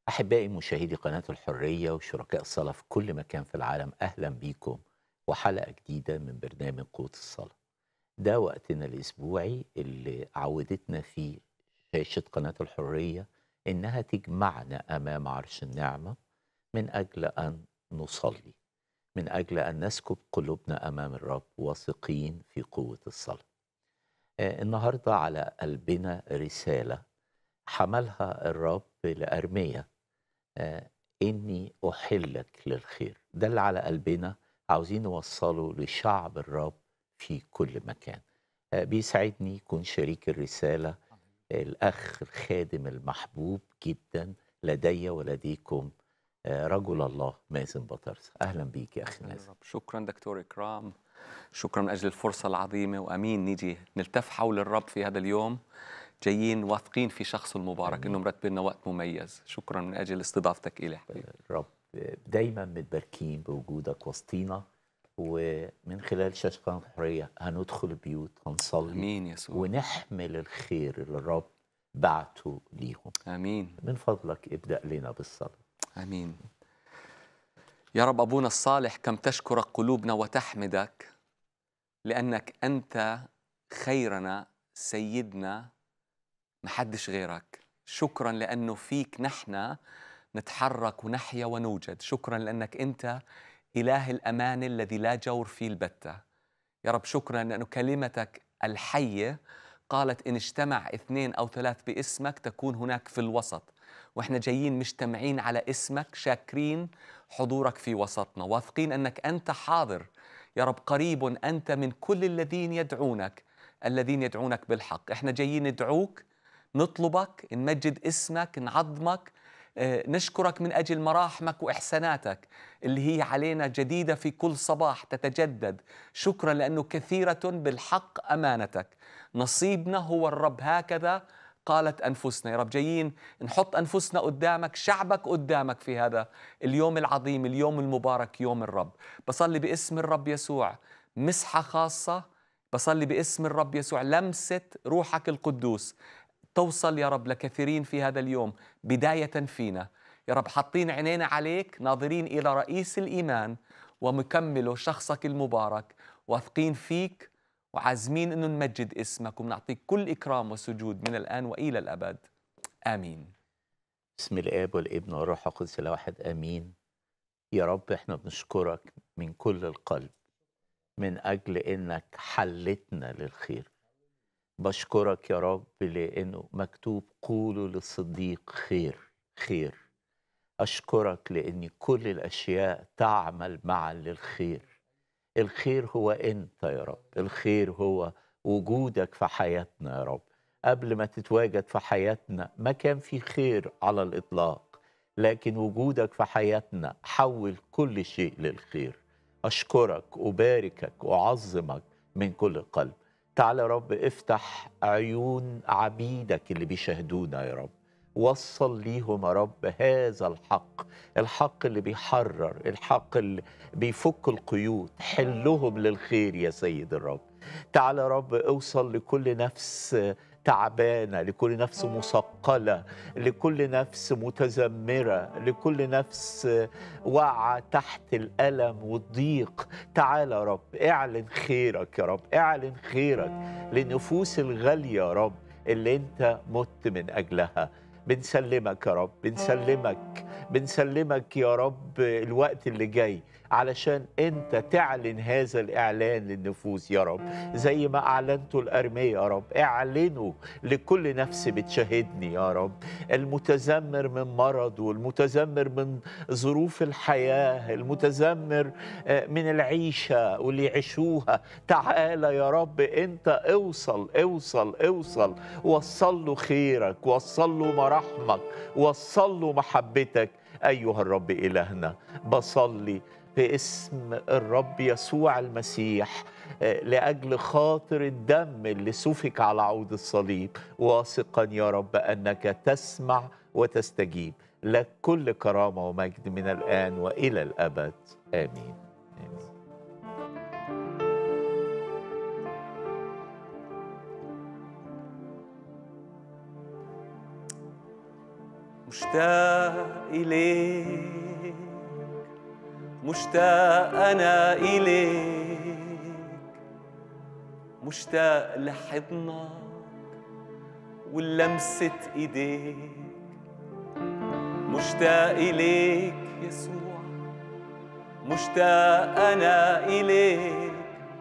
أحبائي مشاهدي قناة الحرية وشركاء الصلاة في كل مكان في العالم أهلا بيكم وحلقة جديدة من برنامج قوة الصلاة ده وقتنا الأسبوعي اللي عودتنا فيه شاشة قناة الحرية إنها تجمعنا أمام عرش النعمة من أجل أن نصلي من أجل أن نسكب قلوبنا أمام الرب واثقين في قوة الصلاة آه، النهاردة على قلبنا رسالة حملها الرب لأرمية آه، إني أحلك للخير ده اللي على قلبنا عاوزين نوصله لشعب الرب في كل مكان آه، بيسعدني يكون شريك الرسالة الأخ الخادم المحبوب جدا لدي ولديكم آه، رجل الله مازن بطرس أهلا بيك يا أخي مازن الرب شكرا دكتور إكرام شكرا من أجل الفرصة العظيمة وأمين نيجي نلتف حول الرب في هذا اليوم جايين واثقين في شخصه المبارك إنه مرتب لنا وقت مميز شكرا من أجل استضافتك إلي حبيبي الرب دايما متباركين بوجودك وسطينا ومن خلال شاشة قناة الحرية هندخل البيوت هنصلي أمين يسوع ونحمل الخير اللي الرب بعته ليهم آمين من فضلك ابدأ لنا بالصلاة آمين يا رب أبونا الصالح كم تشكرك قلوبنا وتحمدك لأنك أنت خيرنا سيدنا محدش غيرك شكرا لأنه فيك نحن نتحرك ونحيا ونوجد شكرا لأنك أنت إله الأمان الذي لا جور فيه البتة يا رب شكرا لأنه كلمتك الحية قالت إن اجتمع اثنين أو ثلاث باسمك تكون هناك في الوسط واحنا جايين مجتمعين على اسمك شاكرين حضورك في وسطنا واثقين انك انت حاضر يا رب قريب انت من كل الذين يدعونك الذين يدعونك بالحق احنا جايين ندعوك نطلبك نمجد اسمك نعظمك آه، نشكرك من اجل مراحمك واحساناتك اللي هي علينا جديده في كل صباح تتجدد شكرا لانه كثيره بالحق امانتك نصيبنا هو الرب هكذا قالت انفسنا يا رب جايين نحط انفسنا قدامك شعبك قدامك في هذا اليوم العظيم اليوم المبارك يوم الرب بصلي باسم الرب يسوع مسحه خاصه بصلي باسم الرب يسوع لمسه روحك القدوس توصل يا رب لكثيرين في هذا اليوم بدايه فينا يا رب حاطين عينينا عليك ناظرين الى رئيس الايمان ومكمله شخصك المبارك واثقين فيك وعازمين انه نمجد اسمك وبنعطيك كل اكرام وسجود من الان والى الابد امين بسم الآب والابن والروح القدس الواحد آمين يا رب احنا بنشكرك من كل القلب من أجل إنك حلتنا للخير بشكرك يا رب لأنه مكتوب قولوا للصديق خير خير أشكرك لأن كل الأشياء تعمل معا للخير الخير هو أنت يا رب الخير هو وجودك في حياتنا يا رب قبل ما تتواجد في حياتنا ما كان في خير على الإطلاق لكن وجودك في حياتنا حول كل شيء للخير أشكرك أباركك أعظمك من كل القلب تعال يا رب افتح عيون عبيدك اللي بيشاهدونا يا رب وصل ليهم يا رب هذا الحق الحق اللي بيحرر الحق اللي بيفك القيود حلهم للخير يا سيد الرب تعال يا رب اوصل لكل نفس تعبانه لكل نفس مثقله لكل نفس متذمره لكل نفس واقعه تحت الالم والضيق تعال يا رب اعلن خيرك يا رب اعلن خيرك للنفوس الغاليه يا رب اللي انت مت من اجلها بنسلمك يا رب بنسلمك بنسلمك يا رب الوقت اللي جاي علشان انت تعلن هذا الاعلان للنفوس يا رب زي ما اعلنته الارميه يا رب اعلنوا لكل نفس بتشاهدني يا رب المتذمر من مرض والمتذمر من ظروف الحياه المتذمر آه، من العيشه واللي يعيشوها تعالى يا رب انت اوصل اوصل اوصل وصل له خيرك وصل له مراحمك وصل له محبتك ايها الرب الهنا بصلي باسم الرب يسوع المسيح آه، لاجل خاطر الدم اللي سفك على عود الصليب واثقا يا رب انك تسمع وتستجيب لك كل كرامه ومجد من الان والى الابد امين امين مشتاق إليك مشتاق أنا إليك مشتاق لحضنك ولمسة إيديك مشتاق إليك يسوع مشتاق أنا إليك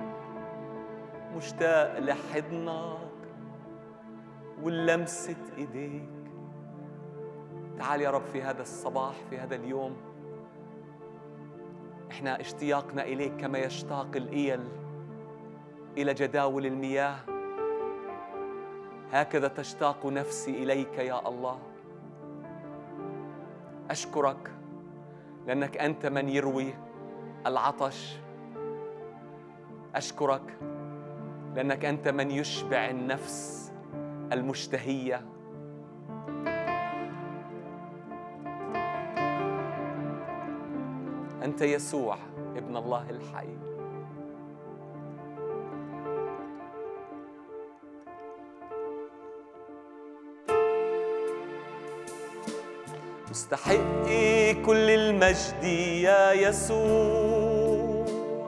مشتاق لحضنك ولمسة إيديك تعال يا رب في هذا الصباح في هذا اليوم احنا اشتياقنا اليك كما يشتاق الايل الى جداول المياه هكذا تشتاق نفسي اليك يا الله اشكرك لانك انت من يروي العطش اشكرك لانك انت من يشبع النفس المشتهيه انت يسوع ابن الله الحي مستحق كل المجد يا يسوع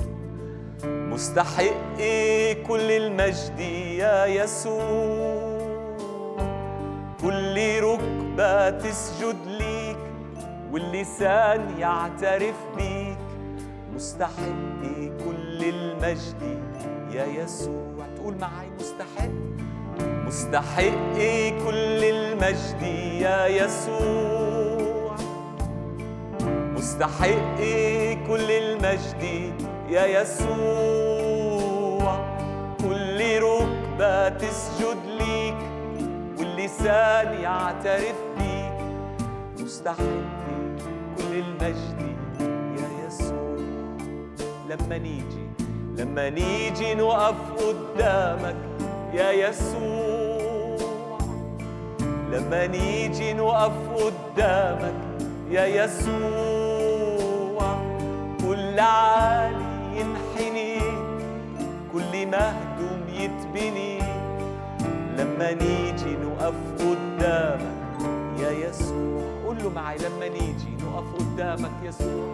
مستحق كل المجد يا يسوع كل ركبة تسجد ليك واللسان يعترف بيك مستحق كل المجد يا يسوع تقول معي مستحق مستحق كل المجد يا يسوع مستحق كل المجد يا يسوع كل ركبة تسجد ليك واللسان يعترف بيك مستحق كل المجد يا يسوع لما نيجي لما نيجي نقف قدامك يا يسوع لما نيجي نقف قدامك يا يسوع كل عالي ينحني كل مهدوم يتبني لما نيجي نقف قدامك يا يسوع قول له معي لما نيجي نقف قدامك يسوع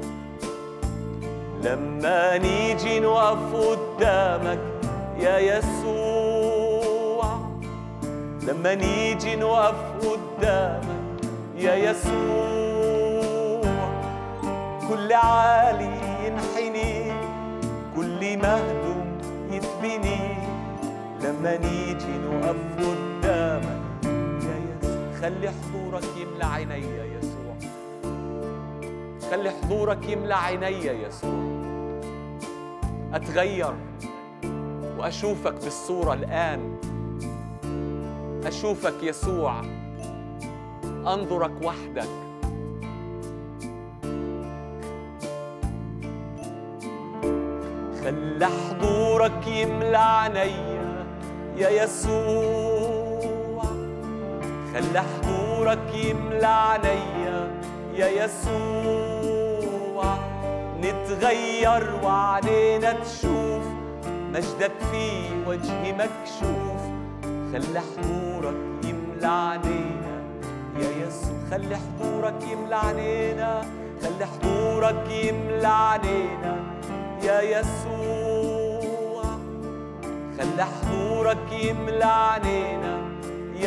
لما نيجي نقف قدامك يا يسوع لما نيجي نقف قدامك يا يسوع كل عالي ينحني كل مهدوم يتبني لما نيجي نقف قدامك يا يسوع خلي حضورك يملى عيني يا يسوع خلي حضورك يملى عيني يا يسوع اتغير واشوفك بالصوره الان اشوفك يسوع انظرك وحدك خلى حضورك يملى عينيا يا يسوع خلى حضورك يملى عينيا يا يسوع نتغير وعلينا تشوف مجدك في وجهي مكشوف خلى حضورك يملى علينا يا يسوع خلي حضورك يملى علينا خلي حضورك يملى علينا يا يسوع خلى حضورك يملى علينا يا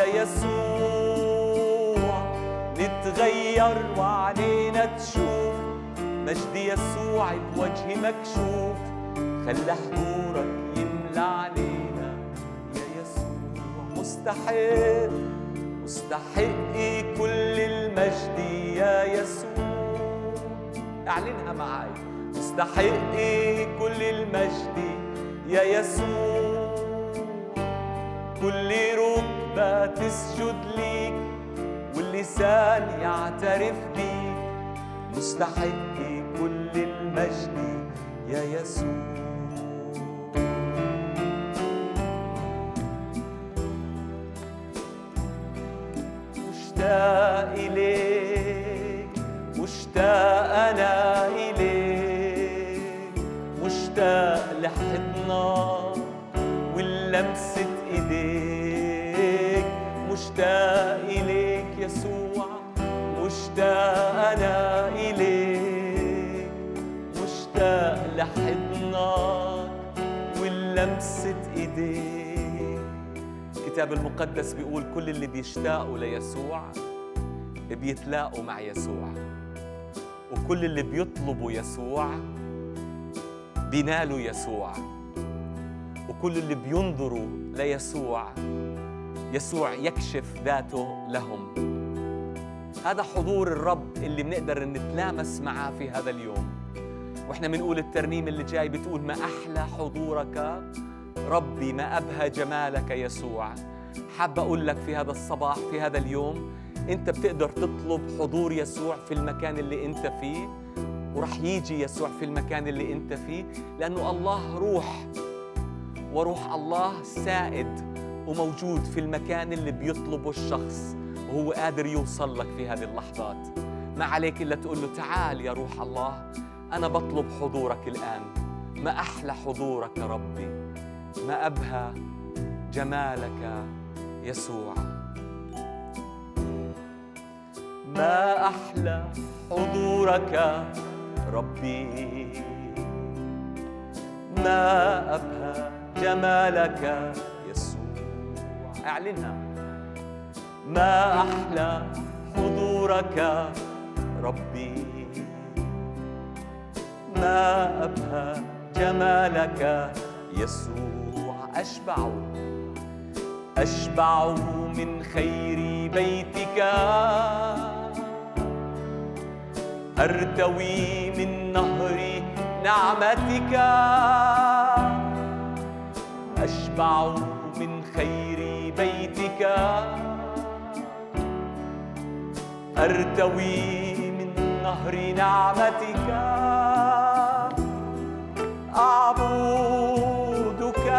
يسوع نتغير وعلينا تشوف مجد يسوع بوجهي مكشوف خلى حضورك يملى علينا يا يسوع مستحق مستحق كل المجد يا يسوع اعلنها معي مستحق كل المجد يا يسوع كل ركبة تسجد ليك واللسان يعترف بيك مستحق كل المجد يا يسوع مشتاق إليك مشتاق أنا إليك مشتاق لحضنك واللمسة إيديك مشتاق إليك يسوع مشتاق أنا إليك مشتاق لحضنك ولمسة إيديك الكتاب المقدس بيقول كل اللي بيشتاقوا ليسوع بيتلاقوا مع يسوع وكل اللي بيطلبوا يسوع بينالوا يسوع وكل اللي بينظروا ليسوع يسوع يكشف ذاته لهم هذا حضور الرب اللي بنقدر نتلامس معاه في هذا اليوم واحنا بنقول الترنيم اللي جاي بتقول ما احلى حضورك ربي ما ابهى جمالك يسوع حابة اقول لك في هذا الصباح في هذا اليوم انت بتقدر تطلب حضور يسوع في المكان اللي انت فيه ورح يجي يسوع في المكان اللي انت فيه لانه الله روح وروح الله سائد وموجود في المكان اللي بيطلبه الشخص وهو قادر يوصل لك في هذه اللحظات ما عليك إلا تقول له تعال يا روح الله أنا بطلب حضورك الآن ما أحلى حضورك ربي ما أبهى جمالك يسوع ما أحلى حضورك ربي ما أبهى جمالك يسوع اعلنها ما أحلى حضورك ربي ما أبهى جمالك يسوع أشبع أشبع من خير بيتك أرتوي من نهر نعمتك أشبع من خير بيتك أرتوي من نهر نعمتك أعبدك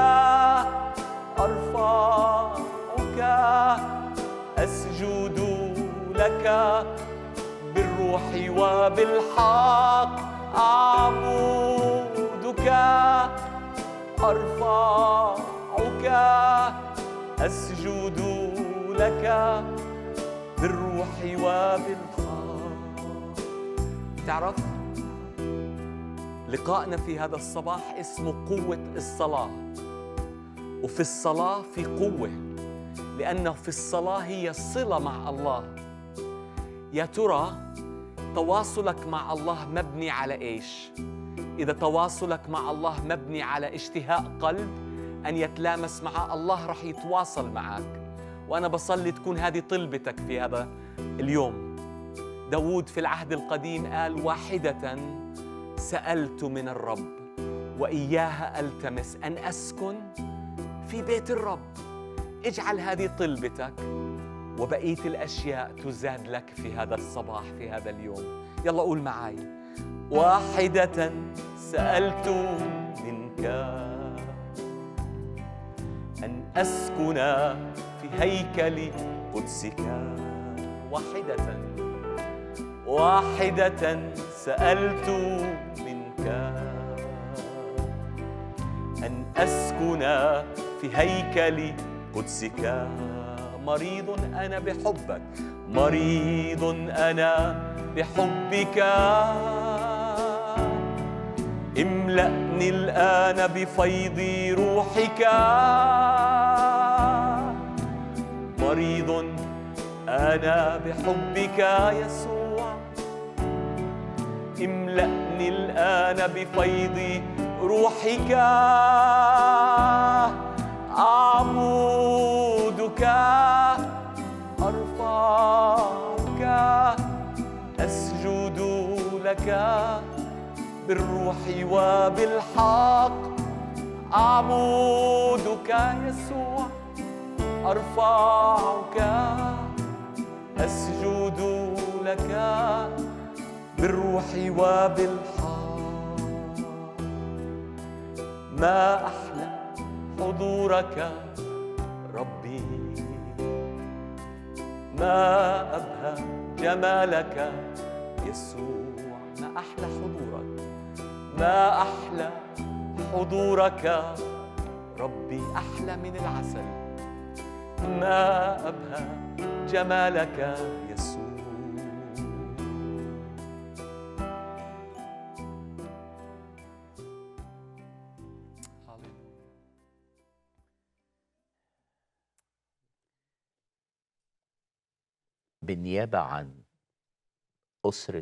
أرفعك أسجد لك بالروح وبالحق أعبدك أرفعك أسجد لك بالروح وبالحق تعرف لقائنا في هذا الصباح اسمه قوة الصلاة وفي الصلاة في قوة لأنه في الصلاة هي صلة مع الله يا ترى تواصلك مع الله مبني على ايش؟ إذا تواصلك مع الله مبني على اشتهاء قلب أن يتلامس مع الله رح يتواصل معك وأنا بصلي تكون هذه طلبتك في هذا اليوم داود في العهد القديم قال واحدة سألت من الرب وإياها ألتمس أن أسكن في بيت الرب اجعل هذه طلبتك وبقية الأشياء تزاد لك في هذا الصباح في هذا اليوم يلا قول معي واحدة سألت منك أن أسكن في هيكل قدسك واحدة واحدة سألت منك أن أسكن في هيكل قدسك مريض أنا بحبك مريض أنا بحبك املأني الآن بفيض روحك مريض أنا بحبك يسوع املأني الآن بفيض روحك أعبدك أرفعك أسجد لك بالروح وبالحق أعبدك يسوع أرفعك أسجد لك بالروح وبالحق ما أحلى حضورك ربي ما أبهى جمالك يسوع ما أحلى حضورك ما أحلى حضورك ربي أحلى من العسل ما أبهى جمالك يسوع بالنيابة عن أسرة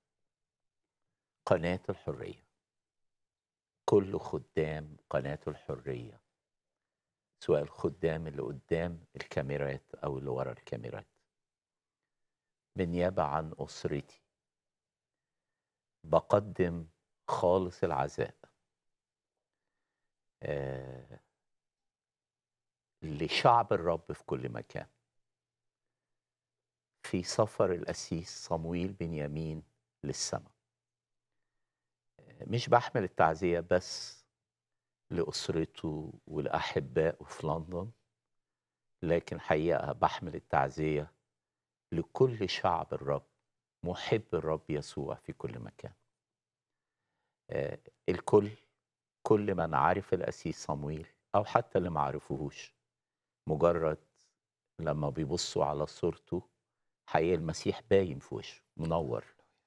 قناة الحرية كل خدام قناة الحرية سواء الخدام اللي قدام الكاميرات أو اللي ورا الكاميرات بالنيابة عن أسرتي بقدم خالص العزاء آه لشعب الرب في كل مكان في سفر الأسيس صمويل بنيامين للسماء مش بحمل التعزية بس لأسرته ولأحبائه في لندن لكن حقيقة بحمل التعزية لكل شعب الرب محب الرب يسوع في كل مكان آه، الكل كل من عارف الأسيس صمويل أو حتى اللي ما عرفوهوش مجرد لما بيبصوا على صورته حقيقة المسيح باين في وشه منور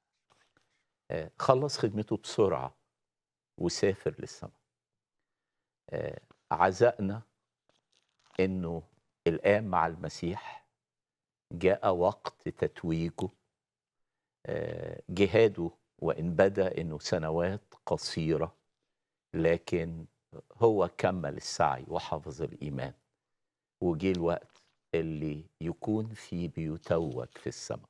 آه، خلص خدمته بسرعة وسافر للسماء آه، عزائنا انه الان مع المسيح جاء وقت تتويجه آه، جهاده وان بدا انه سنوات قصيره لكن هو كمل السعي وحفظ الايمان وجه الوقت اللي يكون فيه بيتوج في السماء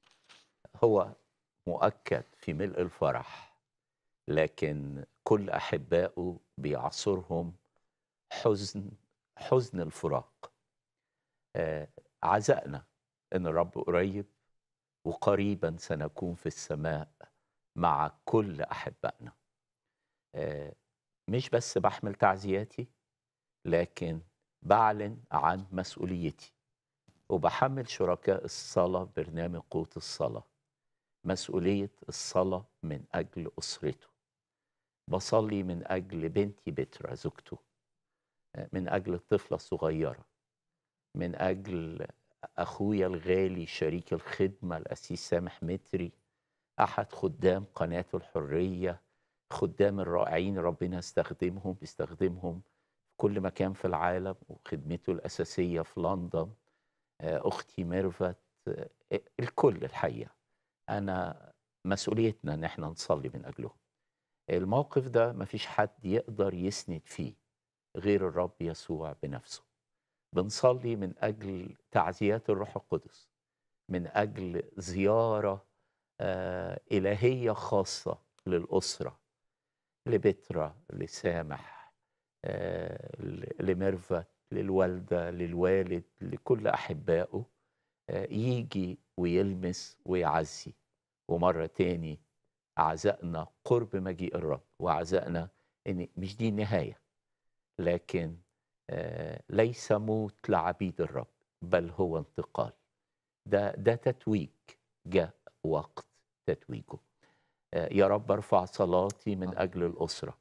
هو مؤكد في ملء الفرح لكن كل احبائه بيعصرهم حزن حزن الفراق آه، عزائنا ان الرب قريب وقريبا سنكون في السماء مع كل احبائنا آه، مش بس بحمل تعزياتي لكن بعلن عن مسؤوليتي وبحمل شركاء الصلاة برنامج قوة الصلاة مسؤولية الصلاة من أجل أسرته بصلي من أجل بنتي بترا زوجته من أجل الطفلة الصغيرة من أجل أخويا الغالي شريك الخدمة الأسيس سامح متري أحد خدام قناة الحرية خدام الرائعين ربنا استخدمهم بيستخدمهم في كل مكان في العالم وخدمته الأساسية في لندن آه، أختي ميرفت آه، الكل الحقيقة أنا مسؤوليتنا إن احنا نصلي من أجلهم الموقف ده مفيش حد يقدر يسند فيه غير الرب يسوع بنفسه بنصلي من أجل تعزيات الروح القدس من أجل زيارة آه، إلهية خاصة للأسرة لبترا لسامح آه، ل- لميرفت للوالدة للوالد لكل أحبائه آه، يجي ويلمس ويعزي ومرة تاني عزائنا قرب مجيء الرب وعزائنا ان مش دي النهايه لكن آه، ليس موت لعبيد الرب بل هو انتقال ده ده تتويج جاء وقت تتويجه آه، يا رب ارفع صلاتي من آمين. اجل الاسره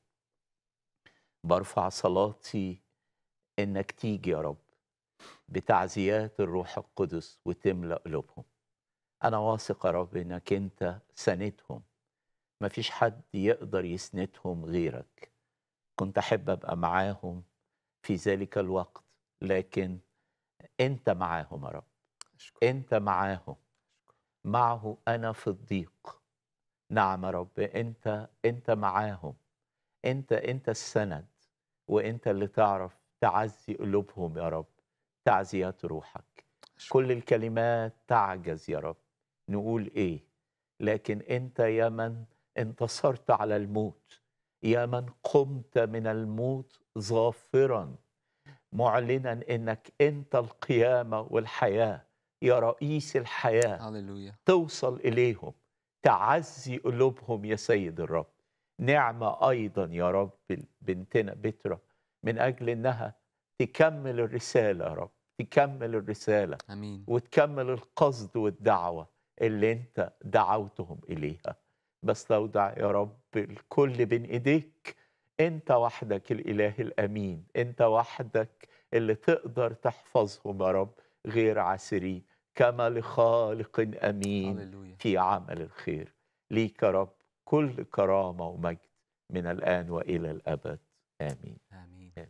برفع صلاتي انك تيجي يا رب بتعزيات الروح القدس وتملا قلوبهم انا واثق يا رب انك انت سندهم مفيش حد يقدر يسندهم غيرك كنت احب ابقى معاهم في ذلك الوقت لكن انت معاهم يا رب أشكرك. انت معاهم معه انا في الضيق نعم يا رب انت انت معاهم انت انت السند وانت اللي تعرف تعزي قلوبهم يا رب تعزيات روحك أشكرك. كل الكلمات تعجز يا رب نقول ايه لكن انت يا من انتصرت على الموت يا من قمت من الموت ظافرا معلنا انك انت القيامه والحياه يا رئيس الحياه هللويا توصل اليهم تعزي قلوبهم يا سيد الرب نعمه ايضا يا رب بنتنا بترا من اجل انها تكمل الرساله يا رب تكمل الرساله امين وتكمل القصد والدعوة اللي انت دعوتهم إليها بس لو دع يا رب الكل بين إيديك انت وحدك الإله الأمين انت وحدك اللي تقدر تحفظهم يا رب غير عسرين كما لخالق أمين هللويا في عمل الخير ليك يا رب كل كرامة ومجد من الآن وإلى الأبد آمين امين آمين.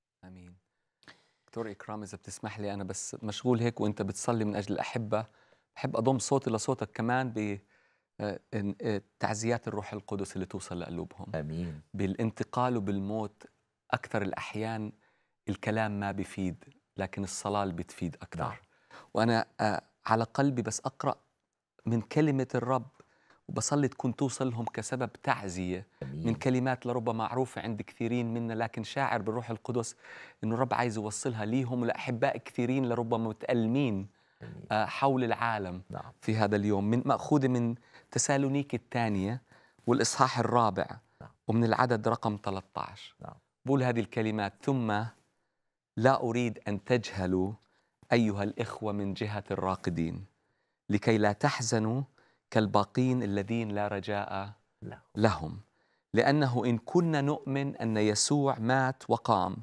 امين دكتور اكرام اذا بتسمح لي انا بس مشغول هيك وانت بتصلي من اجل الاحبه بحب اضم صوتي لصوتك كمان ب آه، إن- آه، تعزيات الروح القدس اللي توصل لقلوبهم امين بالانتقال وبالموت اكثر الاحيان الكلام ما بيفيد لكن الصلاه اللي بتفيد اكثر نعم. وانا آه، على قلبي بس اقرا من كلمه الرب وبصلي تكون توصل لهم كسبب تعزيه امين من كلمات لربما معروفة عند كثيرين منا لكن شاعر بالروح القدس أنه الرب عايز يوصلها ليهم ولأحباء كثيرين لربما متألمين آمين. آه، حول العالم نعم في هذا اليوم من مأخوذة من تسالونيك الثانية والإصحاح الرابع نعم. ومن العدد رقم 13 نعم. بقول هذه الكلمات ثم لا أريد أن تجهلوا أيها الإخوة من جهة الراقدين لكي لا تحزنوا كالباقين الذين لا رجاء لا لهم لانه ان كنا نؤمن ان يسوع مات وقام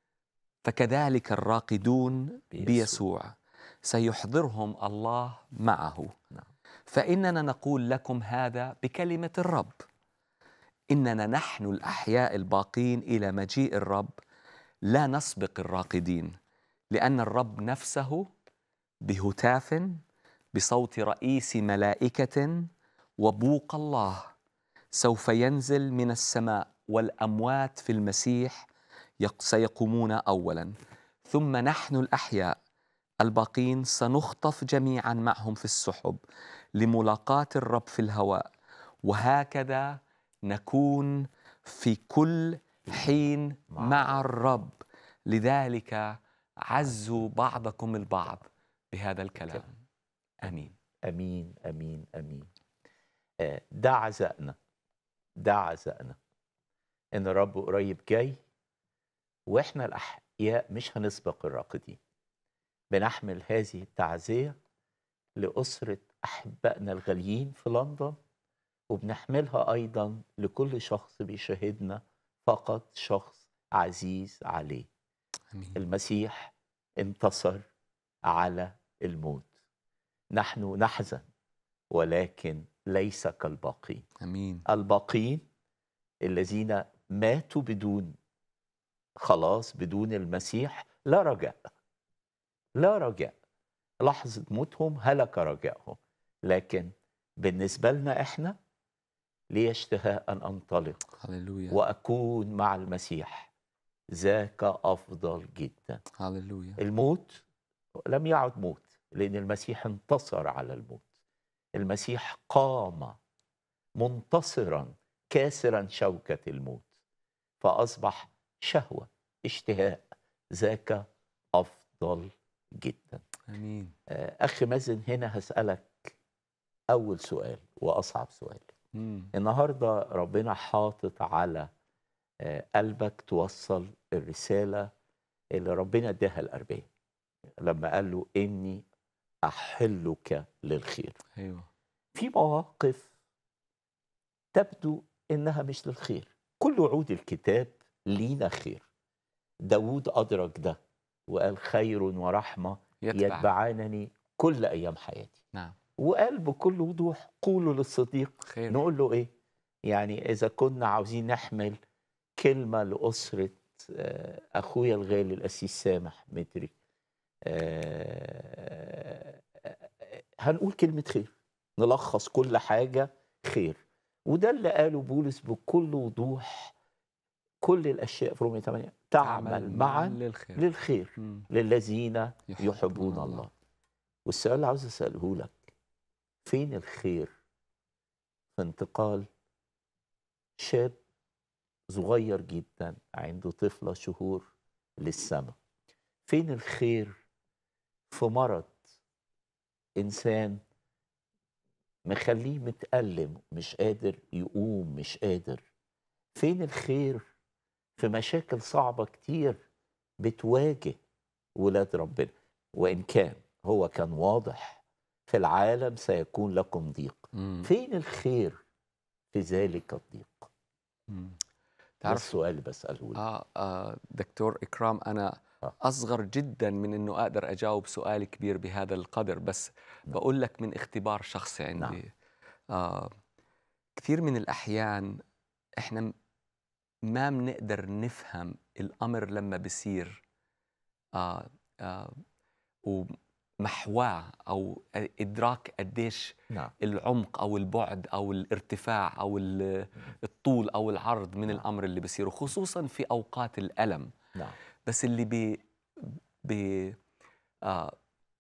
فكذلك الراقدون بيسوع. بيسوع سيحضرهم الله معه نعم. فاننا نقول لكم هذا بكلمه الرب اننا نحن الاحياء الباقين الى مجيء الرب لا نسبق الراقدين لان الرب نفسه بهتاف بصوت رئيس ملائكه وبوق الله سوف ينزل من السماء والاموات في المسيح يق- سيقومون اولا ثم نحن الاحياء الباقين سنخطف جميعا معهم في السحب لملاقاه الرب في الهواء وهكذا نكون في كل حين مع مع الرب لذلك عزوا بعضكم البعض بهذا الكلام امين امين امين امين آه، ده عزائنا ده عزائنا ان الرب قريب جاي واحنا الاحياء مش هنسبق الراقدين بنحمل هذه التعزيه لاسره احبائنا الغاليين في لندن وبنحملها ايضا لكل شخص بيشاهدنا فقط شخص عزيز عليه امين المسيح انتصر على الموت نحن نحزن ولكن ليس كالباقين امين الباقين الذين ماتوا بدون خلاص بدون المسيح لا رجاء لا رجاء لحظة موتهم هلك رجائهم لكن بالنسبة لنا احنا لي اشتهاء أن أنطلق هللويا وأكون مع المسيح ذاك أفضل جدا هللويا الموت لم يعد موت لأن المسيح انتصر على الموت المسيح قام منتصرا كاسرا شوكة الموت فأصبح شهوة اشتهاء ذاك أفضل جدا امين آه، أخي مازن هنا هسألك أول سؤال وأصعب سؤال مم. النهارده ربنا حاطط على آه، قلبك توصل الرساله اللي ربنا اداها الاربعين لما قال له اني احلك للخير ايوه في مواقف تبدو انها مش للخير كل وعود الكتاب لينا خير داود ادرك ده وقال خير ورحمه يتبع يتبعانني كل ايام حياتي نعم وقال بكل وضوح قولوا للصديق خير نقول له ايه يعني اذا كنا عاوزين نحمل كلمه لاسره آه، اخويا الغالي الاسيس سامح متري آه، آه، هنقول كلمه خير نلخص كل حاجه خير وده اللي قاله بولس بكل وضوح كل الاشياء في رومية 8 تعمل معا للخير للخير مم. للذين يحبون الله والسؤال اللي عاوز اساله لك فين الخير في انتقال شاب صغير جدا عنده طفله شهور للسماء فين الخير في مرض انسان مخليه متألم مش قادر يقوم مش قادر فين الخير في مشاكل صعبة كتير بتواجه ولاد ربنا وإن كان هو كان واضح في العالم سيكون لكم ضيق مم. فين الخير في ذلك الضيق مم. ده تعرف السؤال اللي بسأله لك آه, آه دكتور إكرام أنا آه. أصغر جدا من أنه أقدر أجاوب سؤال كبير بهذا القدر بس نعم. بقول لك من اختبار شخصي عندي نعم. آه كثير من الأحيان إحنا م- ما بنقدر نفهم الأمر لما بصير آه آه و- محواه او ادراك قديش نعم العمق او البعد او الارتفاع او ال- الطول او العرض من نعم. الامر اللي بيصيره خصوصا في اوقات الالم نعم بس اللي بي بي آه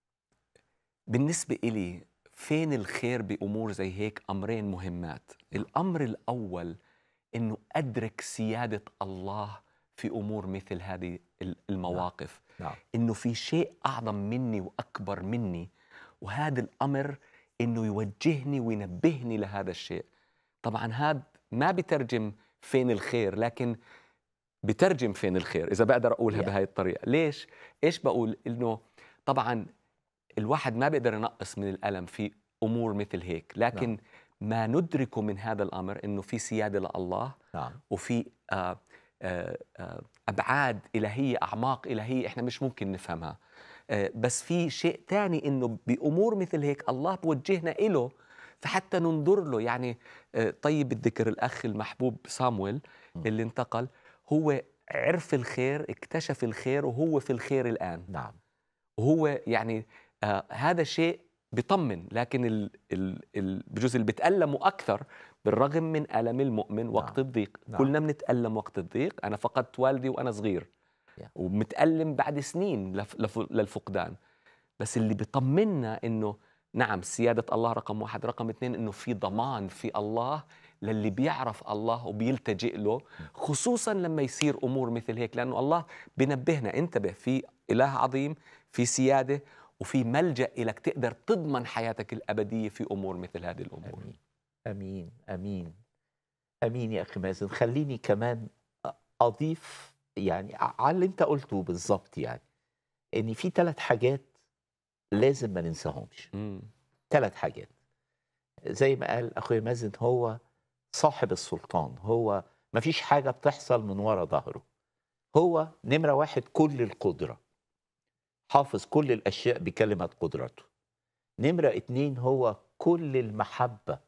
بالنسبة إلي فين الخير بأمور زي هيك أمرين مهمات الأمر الأول إنه أدرك سيادة الله في أمور مثل هذه ال- المواقف نعم إنه في شيء أعظم مني وأكبر مني وهذا الأمر إنه يوجهني وينبهني لهذا الشيء طبعا هذا ما بترجم فين الخير لكن بترجم فين الخير إذا بقدر أقولها Yeah. بهاي الطريقة ليش؟ إيش بقول؟ إنه طبعا الواحد ما بيقدر ينقص من الألم في أمور مثل هيك لكن نعم. ما ندركه من هذا الأمر إنه في سيادة لله نعم وفي آه، آه، آه، ابعاد الهيه اعماق الهيه احنا مش ممكن نفهمها آه، بس في شيء تاني انه بامور مثل هيك الله بوجهنا إله فحتى ننظر له يعني آه، طيب الذكر الاخ المحبوب صامويل م. اللي انتقل هو عرف الخير اكتشف الخير وهو في الخير الان نعم وهو يعني آه هذا شيء بيطمن لكن ال ال ال بجوز اللي بتألموا أكثر بالرغم من ألم المؤمن وقت نعم. الضيق نعم. كلنا بنتألم وقت الضيق أنا فقدت والدي وأنا صغير Yeah. ومتألم بعد سنين لف لف للفقدان بس اللي بيطمنا إنه نعم سيادة الله رقم واحد رقم اثنين إنه في ضمان في الله للي بيعرف الله وبيلتجئ له خصوصا لما يصير أمور مثل هيك لأنه الله بنبهنا انتبه في إله عظيم في سيادة وفي ملجأ إلك تقدر تضمن حياتك الأبدية في أمور مثل هذه الأمور امين امين امين امين يا اخي مازن خليني كمان أ- اضيف يعني ع- على اللي انت قلته بالظبط يعني ان في ثلاث حاجات لازم ما ننساهمش مم. ثلاث حاجات زي ما قال اخويا مازن هو صاحب السلطان هو ما فيش حاجه بتحصل من ورا ظهره هو نمره واحد كل القدره حافظ كل الاشياء بكلمه قدرته نمره اتنين هو كل المحبه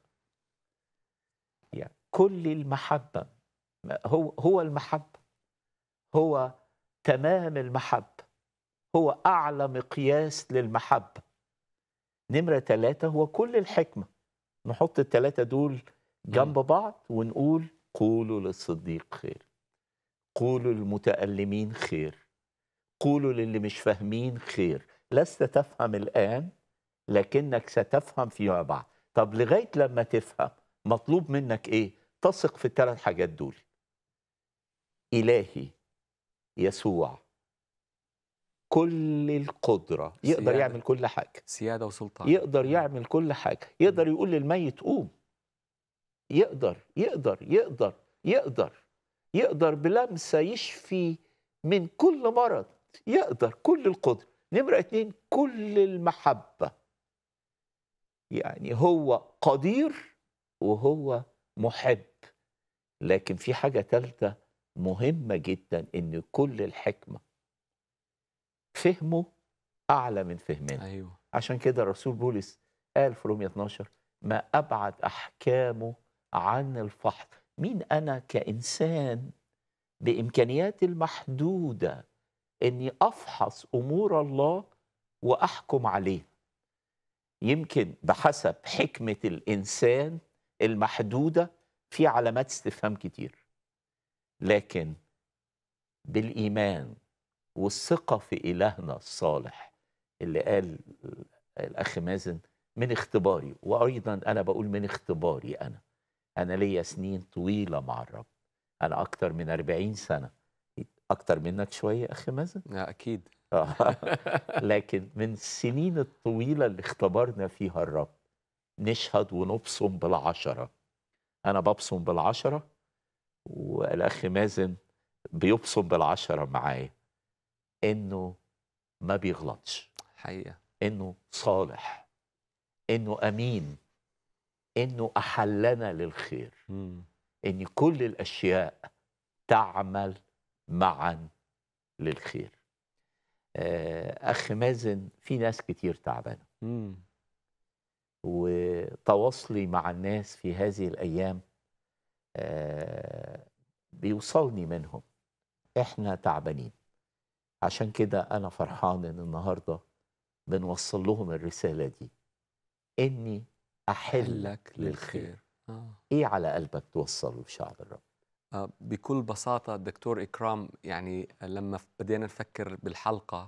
يعني كل المحبه ما- هو هو المحبه هو تمام المحبه هو اعلى مقياس للمحبه نمره ثلاثه هو كل الحكمه نحط الثلاثه دول جنب بعض ونقول قولوا للصديق خير قولوا للمتألمين خير قولوا للي مش فاهمين خير لست تفهم الآن لكنك ستفهم فيما بعد طب لغاية لما تفهم مطلوب منك ايه تثق في الثلاث حاجات دول إلهي يسوع كل القدرة يقدر سيادة. يعمل كل حاجة سيادة وسلطان يقدر يعمل كل حاجة يقدر يقول للميت قوم يقدر يقدر يقدر يقدر يقدر بلمسة يشفي من كل مرض يقدر كل القدرة نمرة اتنين كل المحبة يعني هو قدير وهو محب لكن في حاجة تالتة مهمة جدا ان كل الحكمة فهمه أعلى من فهمنا أيوه عشان كده الرسول بولس قال في رومية 12 ما أبعد أحكامه عن الفحص مين أنا كإنسان بإمكانياتي المحدودة إني أفحص أمور الله وأحكم عليه يمكن بحسب حكمة الإنسان المحدودة في علامات استفهام كتير لكن بالإيمان والثقة في إلهنا الصالح اللي قال الأخ مازن من اختباري وأيضا أنا بقول من اختباري أنا أنا ليا سنين طويلة مع الرب أنا أكتر من 40 سنة أكتر منك شوية أخ مازن لا أكيد آه. لكن من السنين الطويلة اللي اختبرنا فيها الرب نشهد ونبصم بالعشرة أنا ببصم بالعشرة والأخ مازن بيبصم بالعشرة معايا إنه ما بيغلطش حقيقة إنه صالح إنه أمين إنه أحلنا للخير مم. إن كل الأشياء تعمل معا للخير آه، أخ مازن في ناس كتير تعبانة مم. وتواصلي مع الناس في هذه الأيام آه، بيوصلني منهم إحنا تعبانين عشان كده أنا فرحان إن النهاردة بنوصل لهم الرسالة دي إني أحلك حلك للخير للخير آه. إيه على قلبك توصله لشعب الرب آه، بكل بساطة الدكتور إكرام يعني لما ف- بدينا نفكر بالحلقة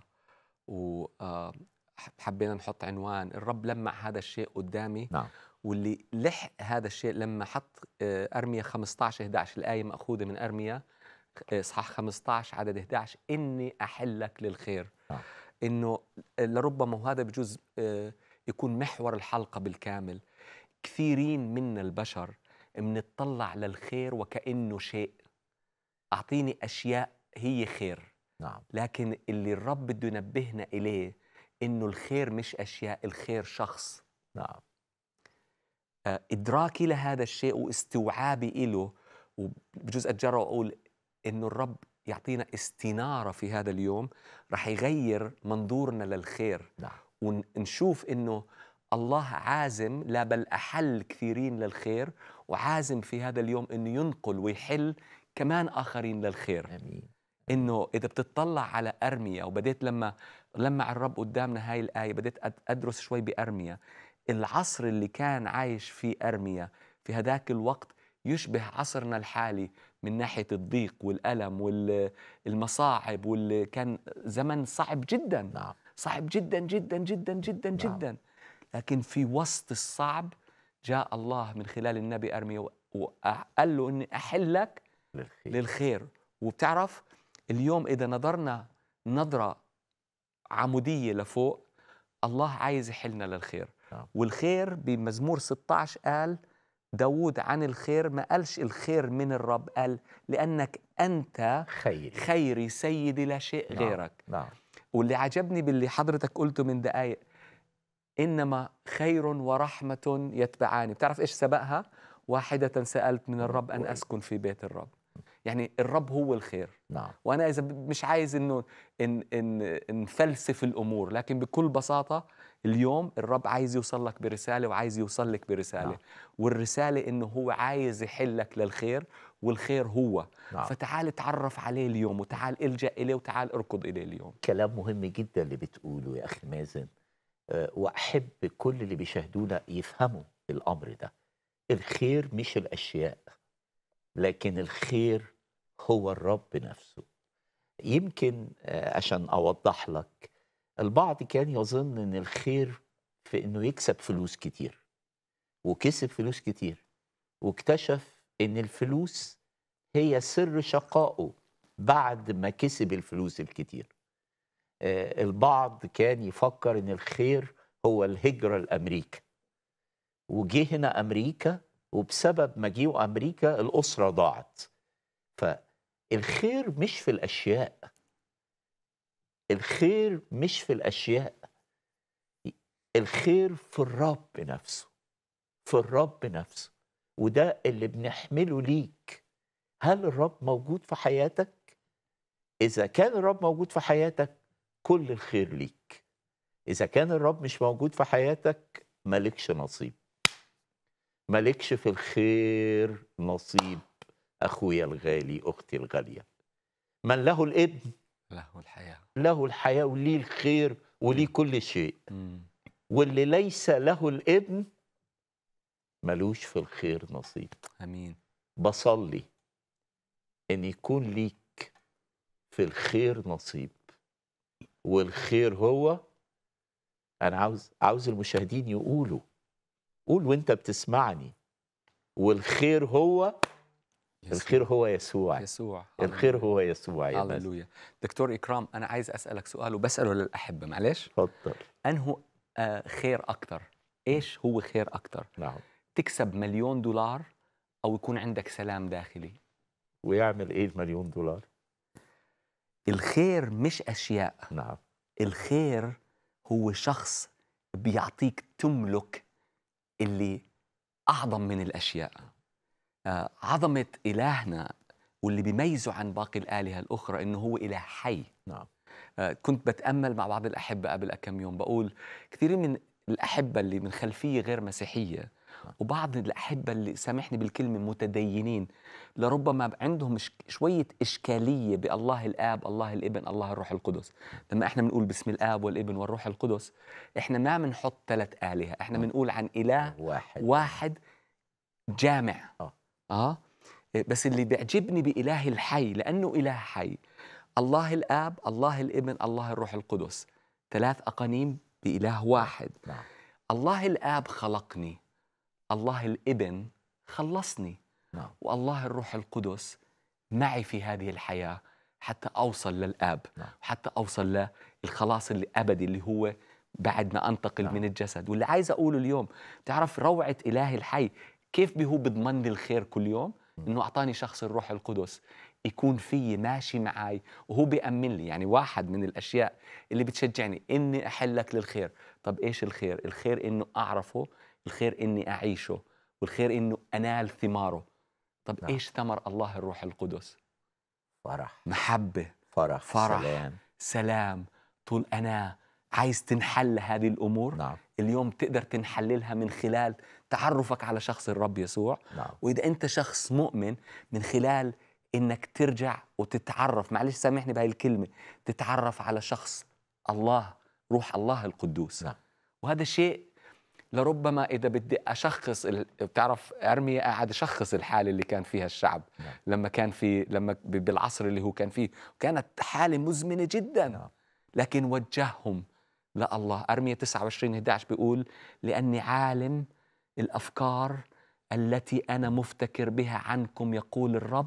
وحبينا نحط عنوان الرب لمع هذا الشيء قدامي نعم واللي لح هذا الشيء لما حط آه، أرميا 15 11 الآية مأخوذة من أرميا آه، إصحاح 15 عدد 11 إني أحلك للخير نعم. إنه لربما وهذا بجوز آه، يكون محور الحلقة بالكامل كثيرين منا البشر منطلع للخير وكأنه شيء أعطيني أشياء هي خير نعم لكن اللي الرب بده ينبهنا إليه إنه الخير مش أشياء الخير شخص نعم آه، إدراكي لهذا الشيء واستوعابي إله وبجوز أتجرأ وأقول إنه الرب يعطينا استنارة في هذا اليوم رح يغير منظورنا للخير نعم ونشوف انه الله عازم لا بل احل كثيرين للخير وعازم في هذا اليوم انه ينقل ويحل كمان اخرين للخير آمين انه اذا بتطلع على ارميا وبديت لما لما الرب قدامنا هاي الايه بديت أد- ادرس شوي بارميا العصر اللي كان عايش فيه ارميا في هذاك الوقت يشبه عصرنا الحالي من ناحيه الضيق والالم والمصاعب واللي كان زمن صعب جدا نعم صعب جدا جدا جدا جدا نعم. جدا لكن في وسط الصعب جاء الله من خلال النبي ارميا و- وقال له اني احلك للخير للخير وبتعرف اليوم اذا نظرنا نظره عموديه لفوق الله عايز يحلنا للخير نعم. والخير بمزمور 16 قال داود عن الخير ما قالش الخير من الرب قال لأنك أنت خير خيري سيدي لا شيء نعم. غيرك نعم واللي عجبني باللي حضرتك قلته من دقايق إنما خير ورحمة يتبعاني بتعرف إيش سبقها واحدة سألت من الرب أن كويس. أسكن في بيت الرب يعني الرب هو الخير نعم وانا اذا ب- مش عايز انه إن إن نفلسف الامور لكن بكل بساطه اليوم الرب عايز يوصل لك برساله وعايز يوصل لك برساله نعم. والرساله انه هو عايز يحلك للخير والخير هو نعم فتعال تعرف عليه اليوم وتعال الجا اليه وتعال اركض اليه اليوم كلام مهم جدا اللي بتقوله يا اخي مازن آه، واحب كل اللي بيشاهدونا يفهموا الامر ده الخير مش الاشياء لكن الخير هو الرب نفسه يمكن آه، عشان اوضح لك البعض كان يظن ان الخير في انه يكسب فلوس كتير وكسب فلوس كتير واكتشف ان الفلوس هي سر شقائه بعد ما كسب الفلوس الكتير آه، البعض كان يفكر ان الخير هو الهجرة لأمريكا وجه هنا أمريكا وبسبب مجيء أمريكا الأسرة ضاعت فالخير مش في الأشياء الخير مش في الأشياء الخير في الرب نفسه في الرب نفسه وده اللي بنحمله ليك هل الرب موجود في حياتك؟ إذا كان الرب موجود في حياتك كل الخير ليك إذا كان الرب مش موجود في حياتك مالكش نصيب مالكش في الخير نصيب أخويا الغالي أختي الغالية من له الابن له الحياه له الحياة وليه الخير وليه كل شيء مم. واللي ليس له الابن ملوش في الخير نصيب امين بصلي ان يكون ليك في الخير نصيب والخير هو انا عاوز عاوز المشاهدين يقولوا قول وانت بتسمعني والخير هو يسوع. الخير هو يسوع يسوع الخير هو يسوع يا مازن هللويا دكتور اكرام انا عايز اسالك سؤال وبساله للاحبه معلش اتفضل انه آه خير اكثر ايش هو خير اكثر نعم تكسب مليون دولار او يكون عندك سلام داخلي ويعمل ايه المليون دولار الخير مش اشياء نعم الخير هو شخص بيعطيك تملك اللي اعظم من الاشياء آه، عظمه الهنا واللي بيميزه عن باقي الالهه الاخرى انه هو اله حي نعم آه، كنت بتامل مع بعض الاحبه قبل كم يوم بقول كثير من الاحبه اللي من خلفيه غير مسيحيه وبعض الأحبة اللي سامحني بالكلمة متدينين لربما عندهم ش- شوية إشكالية بالله الآب الله الابن الله الروح القدس لما إحنا بنقول باسم الآب والابن والروح القدس إحنا ما بنحط ثلاث آلهة إحنا آه. بنقول عن إله واحد واحد جامع آه. اه بس اللي بيعجبني بإله الحي لأنه إله حي الله الآب الله الابن الله الروح القدس ثلاث أقانيم بإله واحد نعم الله الآب خلقني الله الابن خلصني نعم والله الروح القدس معي في هذه الحياة حتى أوصل للآب نعم. حتى أوصل للخلاص الأبدي اللي هو بعد ما أنتقل نعم. من الجسد واللي عايز أقوله اليوم تعرف روعة إله الحي كيف به هو بضمن لي الخير كل يوم مم. إنه أعطاني شخص الروح القدس يكون فيي ماشي معي وهو بيأمن لي يعني واحد من الأشياء اللي بتشجعني إني أحلك للخير طب إيش الخير؟ الخير إنه أعرفه الخير إني أعيشه والخير إنه أنال ثماره طب نعم. إيش ثمر الله الروح القدس؟ فرح محبة فرح فرح. سلام سلام طول أنا عايز تنحل هذه الأمور نعم اليوم تقدر تنحللها من خلال تعرفك على شخص الرب يسوع نعم وإذا أنت شخص مؤمن من خلال إنك ترجع وتتعرف معلش سامحني بهاي الكلمة تتعرف على شخص الله روح الله القدوس نعم. وهذا شيء لربما إذا بدي أشخص ال- بتعرف أرميا قاعد أشخص الحالة اللي كان فيها الشعب نعم. لما كان في لما ب- بالعصر اللي هو كان فيه كانت حالة مزمنة جدا نعم. لكن وجههم لله أرميا 29 11 بيقول لأني عالم الأفكار التي أنا مفتكر بها عنكم يقول الرب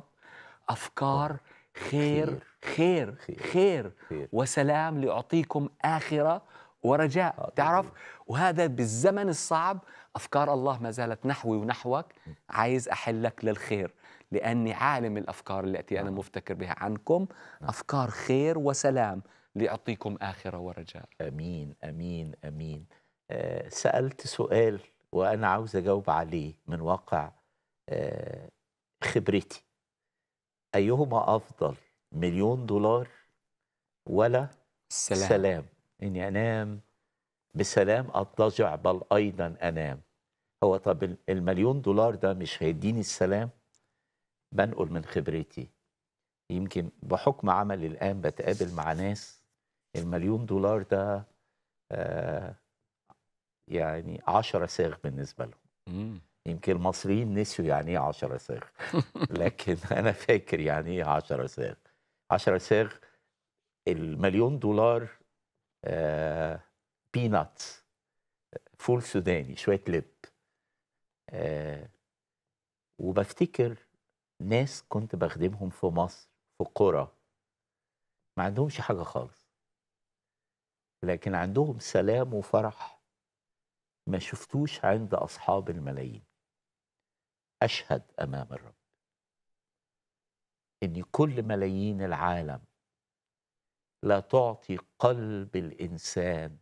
أفكار خير خير خير. خير خير وسلام لأعطيكم آخرة ورجاء هاليلويا. تعرف وهذا بالزمن الصعب أفكار الله ما زالت نحوي ونحوك عايز أحلك للخير لأني عالم الأفكار التي أنا نعم. مفتكر بها عنكم نعم. أفكار خير وسلام لأعطيكم آخرة ورجاء امين امين امين آه سالت سؤال وانا عاوز اجاوب عليه من واقع آه خبرتي ايهما افضل مليون دولار ولا السلام سلام, سلام. اني انام بسلام اضطجع بل ايضا انام هو طب ال- المليون دولار ده مش هيديني السلام بنقل من خبرتي يمكن بحكم عملي الان بتقابل مع ناس المليون دولار ده آه يعني عشرة ساغ بالنسبة لهم مم. يمكن المصريين نسيوا يعني ايه عشرة ساغ لكن انا فاكر يعني ايه عشرة ساغ عشرة ساغ المليون دولار آه بيناتس فول سوداني شوية لب آه وبفتكر ناس كنت بخدمهم في مصر في قرى ما عندهمش حاجة خالص لكن عندهم سلام وفرح ما شفتوش عند أصحاب الملايين أشهد أمام الرب إن كل ملايين العالم لا تعطي قلب الإنسان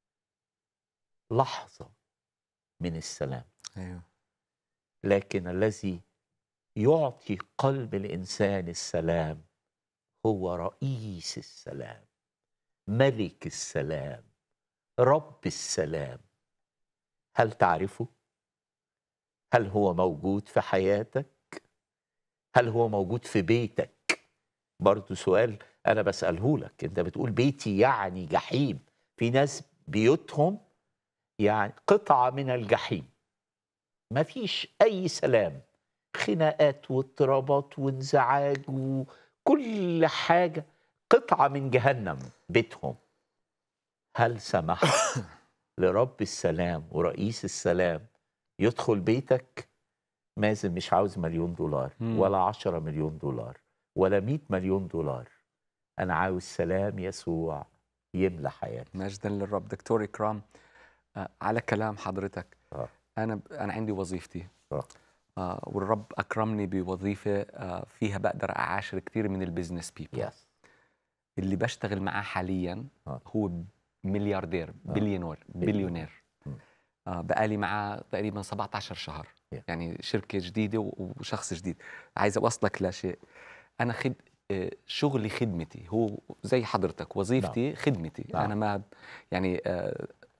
لحظة من السلام أيوه لكن الذي يعطي قلب الإنسان السلام هو رئيس السلام ملك السلام رب السلام هل تعرفه هل هو موجود في حياتك هل هو موجود في بيتك برضو سؤال انا بساله لك انت بتقول بيتي يعني جحيم في ناس بيوتهم يعني قطعه من الجحيم ما فيش اي سلام خناقات واضطرابات وانزعاج وكل حاجه قطعه من جهنم بيتهم هل سمحت لرب السلام ورئيس السلام يدخل بيتك مازن مش عاوز مليون دولار مم. ولا عشرة مليون دولار ولا مئة مليون دولار أنا عاوز سلام يسوع يملى حياتي مجدا للرب دكتور إكرام آه، على كلام حضرتك آه. أنا ب- أنا عندي وظيفتي آه. آه والرب أكرمني بوظيفة آه فيها بقدر أعاشر كثير من البزنس بيبل يس اللي بشتغل معاه حاليا آه. هو ملياردير بليونير بليونير مم. آه بقالي معاه تقريبا 17 شهر Yeah. يعني شركة جديدة و- وشخص جديد عايز أوصلك لشيء أنا خد آه، شغلي خدمتي هو زي حضرتك وظيفتي خدمتي نعم. أنا ما يعني آه،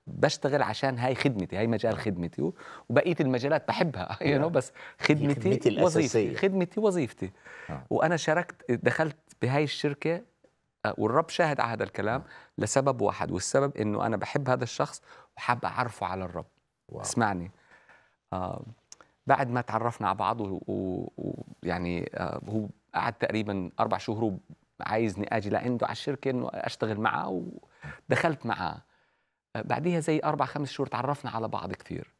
بشتغل عشان هاي خدمتي هاي مجال خدمتي و- وبقيه المجالات بحبها you know بس خدمتي خدمتي الأساسية. وظيفتي خدمتي وظيفتي آه. وانا شاركت دخلت بهاي الشركه آه، والرب شاهد على هذا الكلام لسبب واحد والسبب انه انا بحب هذا الشخص وحاب اعرفه على الرب واو. اسمعني آه بعد ما تعرفنا على بعض ويعني و... و... يعني آه هو قعد تقريبا اربع شهور عايزني اجي لعنده على الشركه انه اشتغل معه ودخلت معه آه بعديها زي اربع خمس شهور تعرفنا على بعض كثير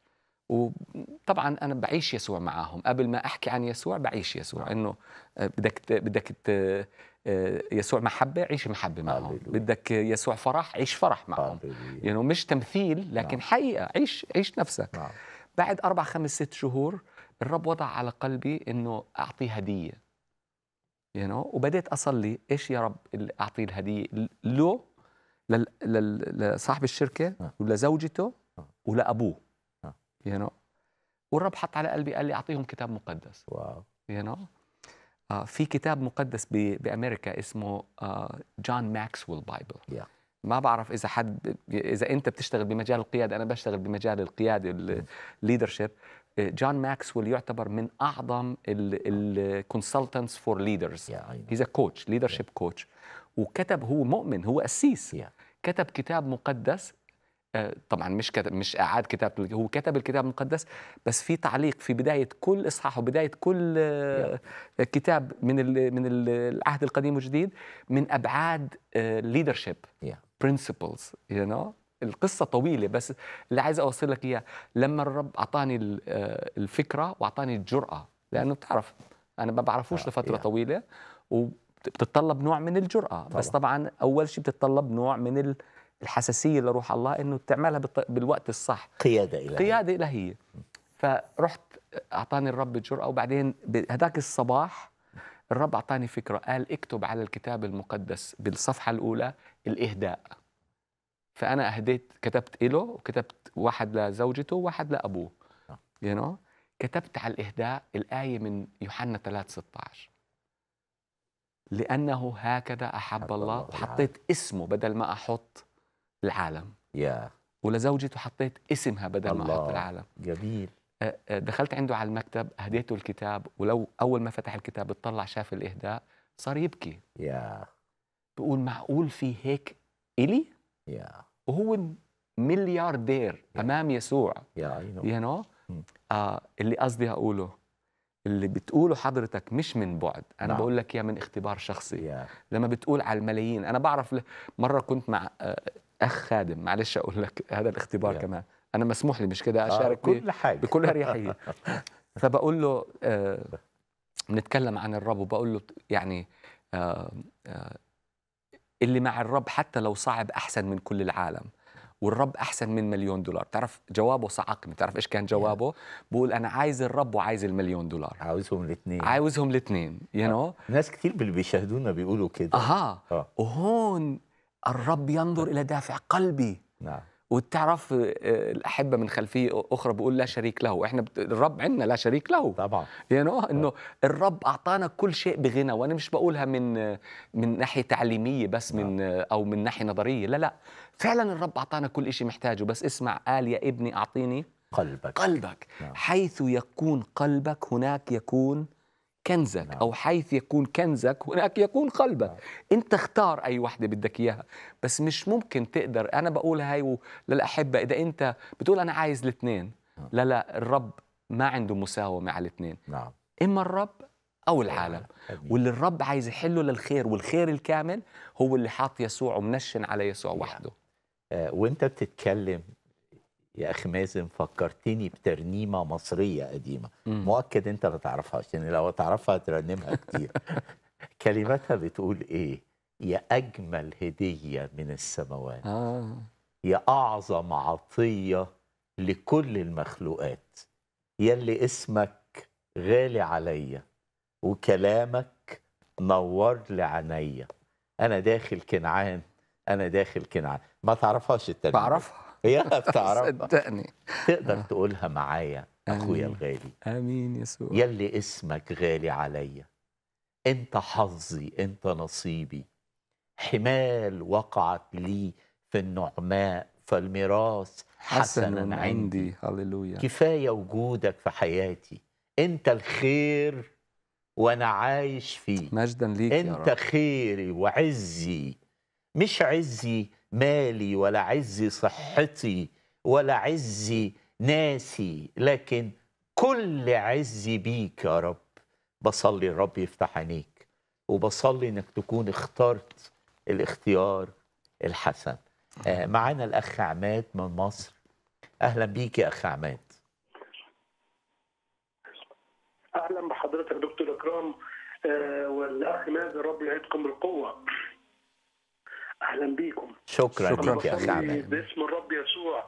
وطبعا انا بعيش يسوع معاهم قبل ما احكي عن يسوع بعيش يسوع انه آه، بدك ت- بدك ت- آه، يسوع محبه عيش محبه معهم هللويا. بدك يسوع فرح عيش فرح معهم هللويا. يعني مش تمثيل لكن نعم. حقيقه عيش عيش نفسك نعم بعد أربع خمس ست شهور الرب وضع على قلبي إنه أعطيه هدية you know? وبديت أصلي إيش يا رب اللي أعطيه الهدية له لل- لل- لصاحب الشركة آه. ولزوجته آه. ولأبوه آه. you know? والرب حط على قلبي قال لي أعطيهم كتاب مقدس واو you know? آه في كتاب مقدس ب- بأمريكا اسمه جون ماكسويل بايبل Yeah. ما بعرف اذا حد اذا انت بتشتغل بمجال القياده انا بشتغل بمجال القياده الليدرشيب جون ماكسويل يعتبر من اعظم الكونسلتنتس فور ليدرز يا عيني هيز كوتش ليدرشيب كوتش وكتب هو مؤمن هو قسيس Yeah. كتب كتاب مقدس آه، طبعا مش كتب مش اعاد كتاب هو كتب الكتاب المقدس بس في تعليق في بدايه كل اصحاح وبدايه كل آه، كتاب من ال- من ال- العهد القديم والجديد من ابعاد ليدرشيب Yeah. principles you know القصة طويلة بس اللي عايز أوصل لك إياه لما الرب أعطاني ال- آه، الفكرة وأعطاني الجرأة لأنه بتعرف أنا ما بعرفوش آه، لفترة yeah. طويلة وبتتطلب نوع من الجرأة بس طبعا أول شيء بتتطلب نوع من ال- الحساسية لروح الله إنه تعملها بالط- بالوقت الصح قيادة إلهية قيادة إلهية فرحت أعطاني الرب الجرأة وبعدين بهداك الصباح الرب أعطاني فكرة قال اكتب على الكتاب المقدس بالصفحة الأولى الإهداء فأنا أهديت كتبت إله وكتبت واحد لزوجته وواحد لأبوه آه. you know? كتبت على الإهداء الآية من يوحنا 3 16 لأنه هكذا أحب أحب الله الله وحطيت اسمه بدل ما أحط العالم يا ولزوجته حطيت اسمها بدل ما احط الله. العالم جميل أه، أه، دخلت عنده على المكتب هديته الكتاب ولو اول ما فتح الكتاب اطلع شاف الاهداء صار يبكي يا بقول معقول في هيك الي يا وهو ملياردير امام يسوع يا عيني يو نو مم. آه اللي قصدي اقوله اللي بتقوله حضرتك مش من بعد انا نعم. بقول لك اياه من اختبار شخصي يا لما بتقول على الملايين انا بعرف ل- مره كنت مع آه، اخ خادم معلش اقول لك هذا الاختبار يا. كمان انا مسموح لي مش كده آه، اشارك ب- كل حاجة بكل اريحيه فبقول له آه، بنتكلم عن الرب وبقول له يعني آه، آه، اللي مع الرب حتى لو صعب احسن من كل العالم والرب احسن من مليون دولار تعرف جوابه صعقني تعرف ايش كان جوابه بقول انا عايز الرب وعايز المليون دولار عاوزهم الاثنين عاوزهم الاثنين يو نو ناس كتير باللي بيشاهدونا بيقولوا كده اها آه. وهون الرب ينظر الى دافع قلبي نعم وتعرف آه، الاحبه من خلفيه اخرى بقول لا شريك له احنا بت... الرب عندنا لا شريك له طبعا يو نو انه الرب اعطانا كل شيء بغنى وانا مش بقولها من من ناحيه تعليميه بس من او من ناحيه نظريه لا لا فعلا الرب اعطانا كل شيء محتاجه بس اسمع قال يا ابني اعطيني قلبك قلبك نعم. حيث يكون قلبك هناك يكون كنزك نعم. او حيث يكون كنزك هناك يكون قلبك نعم. انت اختار اي وحده بدك اياها بس مش ممكن تقدر انا بقول هاي و- للاحبه اذا انت بتقول انا عايز الاثنين نعم. لا لا الرب ما عنده مساومه على الاثنين نعم اما الرب او العالم أمين. واللي الرب عايز يحله للخير والخير الكامل هو اللي حاط يسوع ومنشن على يسوع يا. وحده آه، وانت بتتكلم يا اخي مازن فكرتني بترنيمه مصريه قديمه مم. مؤكد انت ما تعرفهاش لان لو تعرفها ترنمها كتير كلماتها بتقول ايه يا اجمل هديه من السماوات آه. يا اعظم عطيه لكل المخلوقات يلي اسمك غالي عليا وكلامك نور لي عينيا انا داخل كنعان انا داخل كنعان ما تعرفهاش الترنيمه بعرفها هي بتعرفها صدقني تقدر تقولها معايا اخويا آمين. الغالي امين يسوع يلي اسمك غالي عليا انت حظي انت نصيبي حمال وقعت لي في النعماء فالميراث حسن عندي هللويا كفايه وجودك في حياتي انت الخير وانا عايش فيه مجدا ليك يا انت رب خيري وعزي مش عزي مالي ولا عزي صحتي ولا عزي ناسي لكن كل عزي بيك يا رب بصلي الرب يفتح عينيك وبصلي انك تكون اخترت الاختيار الحسن آه معانا الاخ عماد من مصر اهلا بيك يا اخ عماد اهلا بحضرتك دكتور اكرام آه، والاخ مازن رب يعيدكم بالقوه اهلا بيكم شكرا, شكراً. ليك يا اخ بصلي عماد باسم الرب يسوع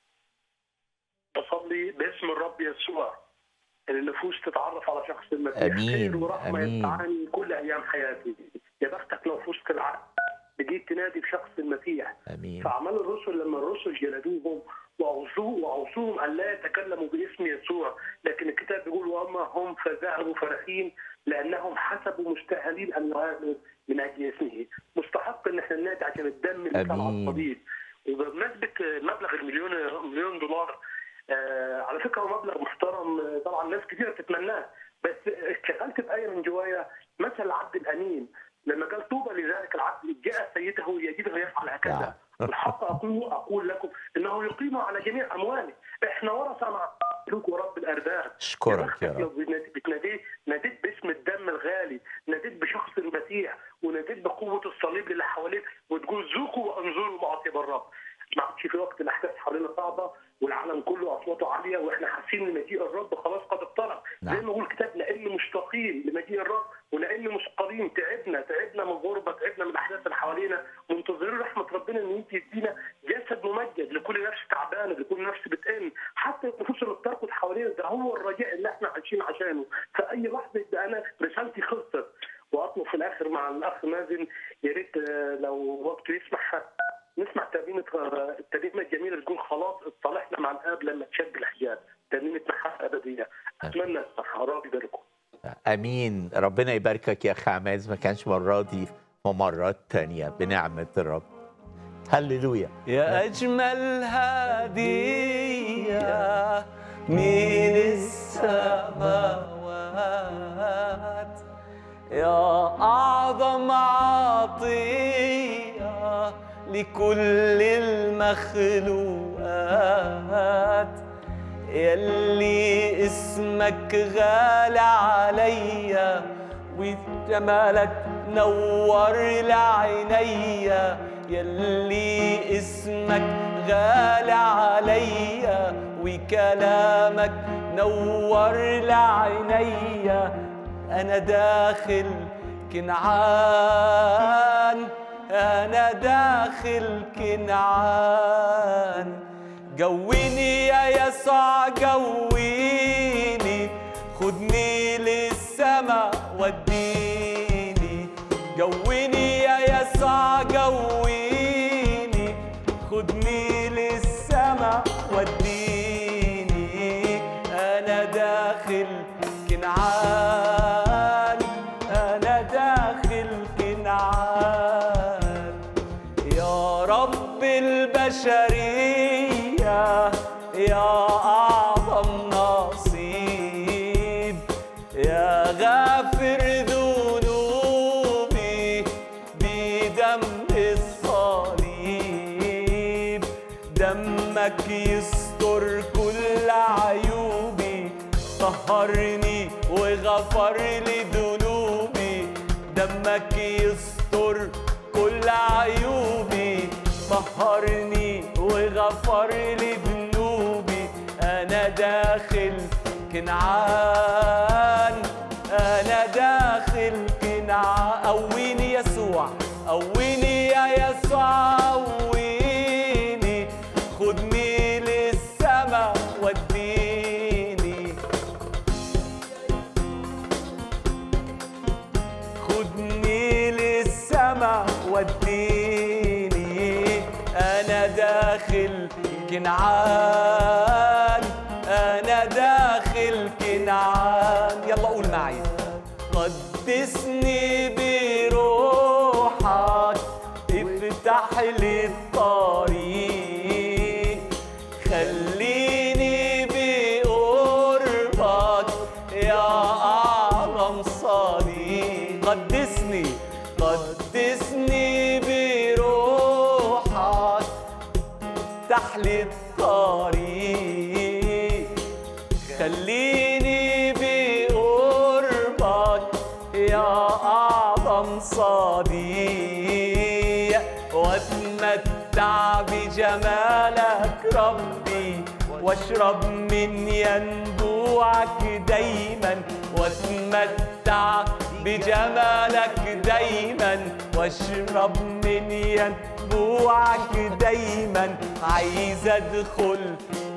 بصلي باسم الرب يسوع ان النفوس تتعرف على شخص المسيح آمين، خير ورحمه آمين. يتعاني كل ايام حياتي يا بختك لو في وسط العالم بجيت تنادي بشخص المسيح امين في اعمال الرسل لما الرسل جلدوهم واوصوه واوصوهم ان لا يتكلموا باسم يسوع لكن الكتاب بيقول واما هم فذهبوا فرحين لانهم حسبوا مستاهلين ان يهاجموا من اجل اسمه مستحق ان احنا ننادي عشان الدم اللي كان على آمين. الصليب وبمناسبه مبلغ المليون مليون دولار آه على فكره هو مبلغ محترم آه، طبعا ناس كثيره بتتمناه بس اشتغلت بايه من جوايا مثل العبد الامين لما قال طوبى لذلك العبد جاء سيده يجده يفعل هكذا الحق اقول اقول لكم انه يقيم على جميع امواله احنا ورثه مع ملوك ورب الارباب اشكرك يا بختك لو رب بنادي- بتناديه ناديت باسم الدم الغالي ناديت بشخص المسيح وناديت بقوه الصليب اللي حواليك وتقول ذوقوا وانظروا معطيب الرب ما عادش في وقت الاحداث حوالينا صعبه والعالم كله اصواته عاليه واحنا حاسين ان مجيء الرب خلاص قد اقترب نعم. زي ما يقول الكتاب لان مشتاقين لمجيء الرب ولان مثقلين تعبنا تعبنا من الغربه تعبنا من الاحداث اللي حوالينا منتظرين رحمه ربنا ان انت تدينا جسد ممجد لكل نفس تعبانه لكل نفس بتئن حتى النفوس اللي بتركض حوالينا ده هو الرجاء اللي احنا عايشين عشانه في اي لحظه يبقى انا رسالتي خلصت واطلب في الاخر مع الاخ مازن يا ريت آه، لو وقته يسمح نسمع ترنيمه آه، الترنيمه الجميله اللي تقول خلاص اتصالحنا مع الاب لما تشد الحجاب ترنيمه محبه ابديه اتمنى اسمعها رب يباركم امين ربنا يباركك يا اخ عماد ما كانش مره دي ومرات تانية بنعمه الرب هللويا يا أجمل هدية من السماوات يا أعظم عطية لكل المخلوقات يلي اسمك غالي عليا وجمالك نور لعينيا يلي اسمك غالي عليا وكلامك نور لعينيا انا داخل كنعان انا داخل كنعان جويني يا يسوع جويني خدني للسما وديني جويني يا يسوع جويني خدني للسما وديني انا داخل كنعان انا داخل كنعان يا رب البشرية يا أعظم نصيب يا غافر ذنوبي بدم الصليب دمك يستر كل عيوبي طهرني وغفر لي ذنوبي دمك يستر كل عيوبي طهرني وغفر لي ذنوبي انا داخل كنعان انا داخل كنعان قويني يسوع قويني يا يسوع قويني خدني للسما وديني خدني للسما وديني انا داخل كنعان انا داخل كنعان يلا قول معي قدسني بروحك افتح لي الطريق خليني بقربك يا أعظم صديق قدسني قدسني بروحك تحلي الطريق خليني بقربك يا أعظم صديق واتمتع بجمالك ربي واشرب من ينبوعك دايما واتمتع بجمالك دايما واشرب من ينبوعك دايما عايز ادخل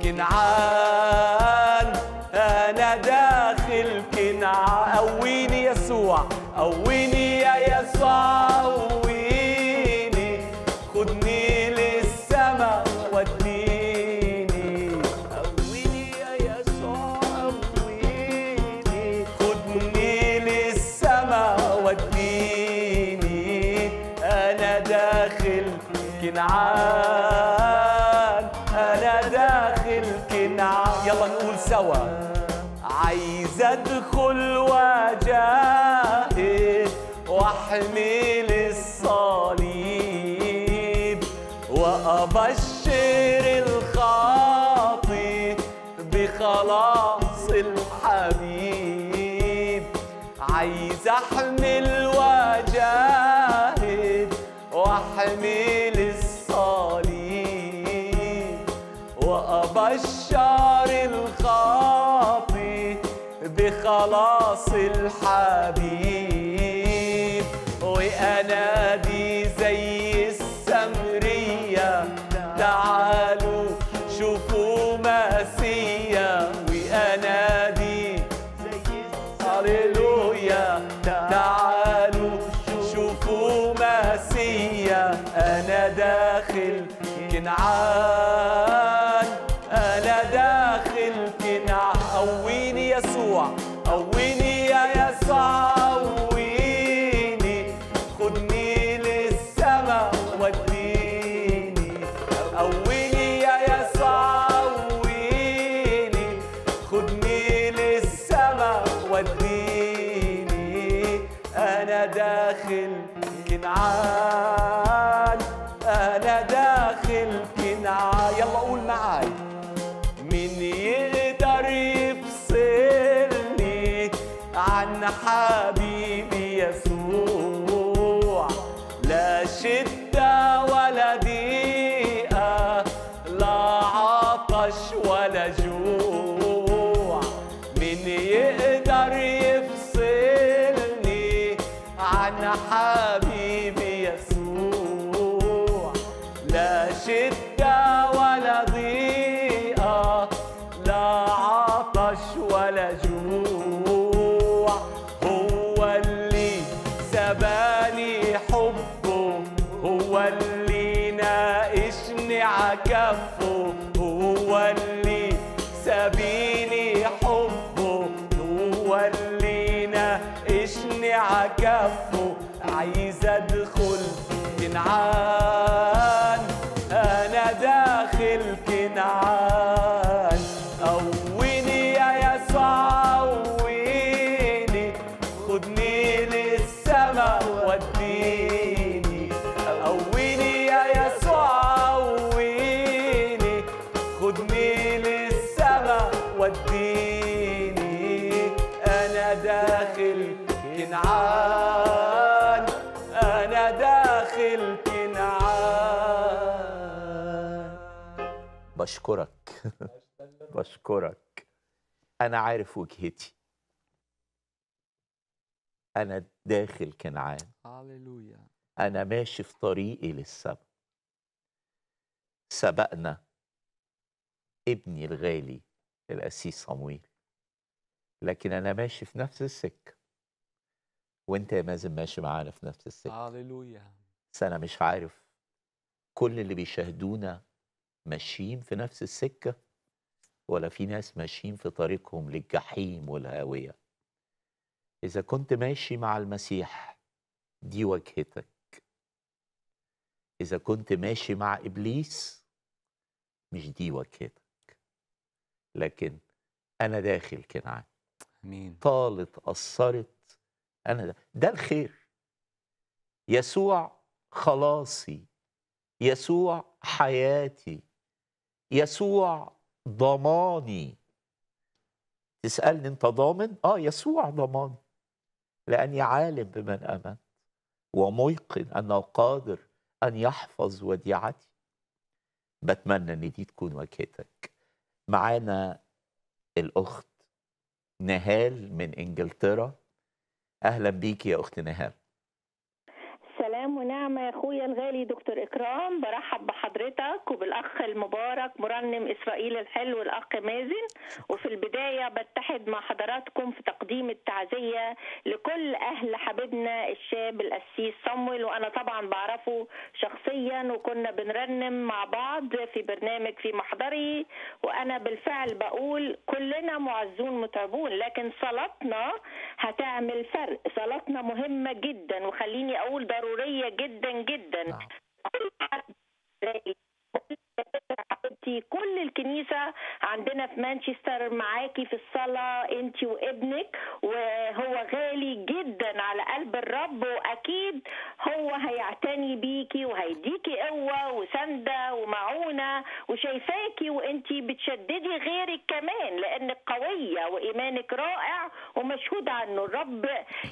كنعان انا داخل كنعان قويني يسوع قويني يا يسوع قويني خدني للسما وديني قويني يا يسوع قويني خدني للسما وديني انا داخل كنعان انا داخل كنعان يلا نقول سوا عايز ادخل واجاهد واحمل الصليب وابشر الخاطي بخلاص الحبيب عايز احمل واجاهد واحمل الصليب وابشر الخاطي بخلاص الحبيب وانادي زي السمريه تعالوا شوفوا مسيا وانادي هللويا تعالوا شوفوا مسيا انا داخل كنعان انا داخل كنعان قويني يسوع قويني يا يسوع قويني خدني للسما وديني قويني يا يسوع قويني خدني للسما وديني انا داخل كنعان انا داخل كنعان يلا قول معاي مين يقدر يفصلني عن حبيبي يسوع لا شدة ولا ضيقة لا عطش ولا جوع مين يقدر يفصلني عن حبيبي يسوع لا شدة ولا ضيقة لا عطش ولا جوع هو اللي سباني حبه هو اللي ناقشني عكفه هو اللي سابيني حبه هو اللي ناقشني عكفه عايز ادخل كنعان انا داخل كنعان قويني يا يسوع قويني خدني للسما وديني قويني يا يسوع قويني خدني للسما وديني انا داخل كنعان انا داخل كنعان بشكرك بشكرك أنا عارف وجهتي أنا داخل كنعان هللويا أنا ماشي في طريقي للسبت سبقنا ابني الغالي القسيس صمويل لكن أنا ماشي في نفس السكة وأنت يا مازن ماشي معانا في نفس السكة هللويا بس أنا مش عارف كل اللي بيشاهدونا ماشيين في نفس السكة ولا في ناس ماشيين في طريقهم للجحيم والهاوية إذا كنت ماشي مع المسيح دي وجهتك إذا كنت ماشي مع إبليس مش دي وجهتك لكن انا داخل كنعان امين طالت قصرت انا ده, ده الخير يسوع خلاصي يسوع حياتي يسوع ضماني تسالني انت ضامن اه يسوع ضماني لاني عالم بمن امنت وميقن انه قادر ان يحفظ وديعتي بتمنى ان دي تكون واجهتك معانا الاخت نهال من انجلترا اهلا بيكي يا اخت نهال سلام ونعمة يا أخويا الغالي دكتور إكرام برحب بحضرتك وبالأخ المبارك مرنم إسرائيل الحلو الأخ مازن وفي البداية بتحد مع حضراتكم في تقديم التعزية لكل أهل حبيبنا الشاب القسيس صمويل وأنا طبعا بعرفه شخصيا وكنا بنرنم مع بعض في برنامج في محضري وأنا بالفعل بقول كلنا معزون متعبون لكن صلاتنا هتعمل فرق صلاتنا مهمة جدا وخليني أقول ضرورية جدا جدا نعم. حبيبتي كل الكنيسة عندنا في مانشستر معاكي في الصلاة انت وابنك وهو غالي جدا على قلب الرب واكيد هو هيعتني بيكي وهيديكي قوة وسندة ومعونة وشايفاكي وانت بتشددي غيرك كمان لانك قوية وايمانك رائع ومشهود عنه الرب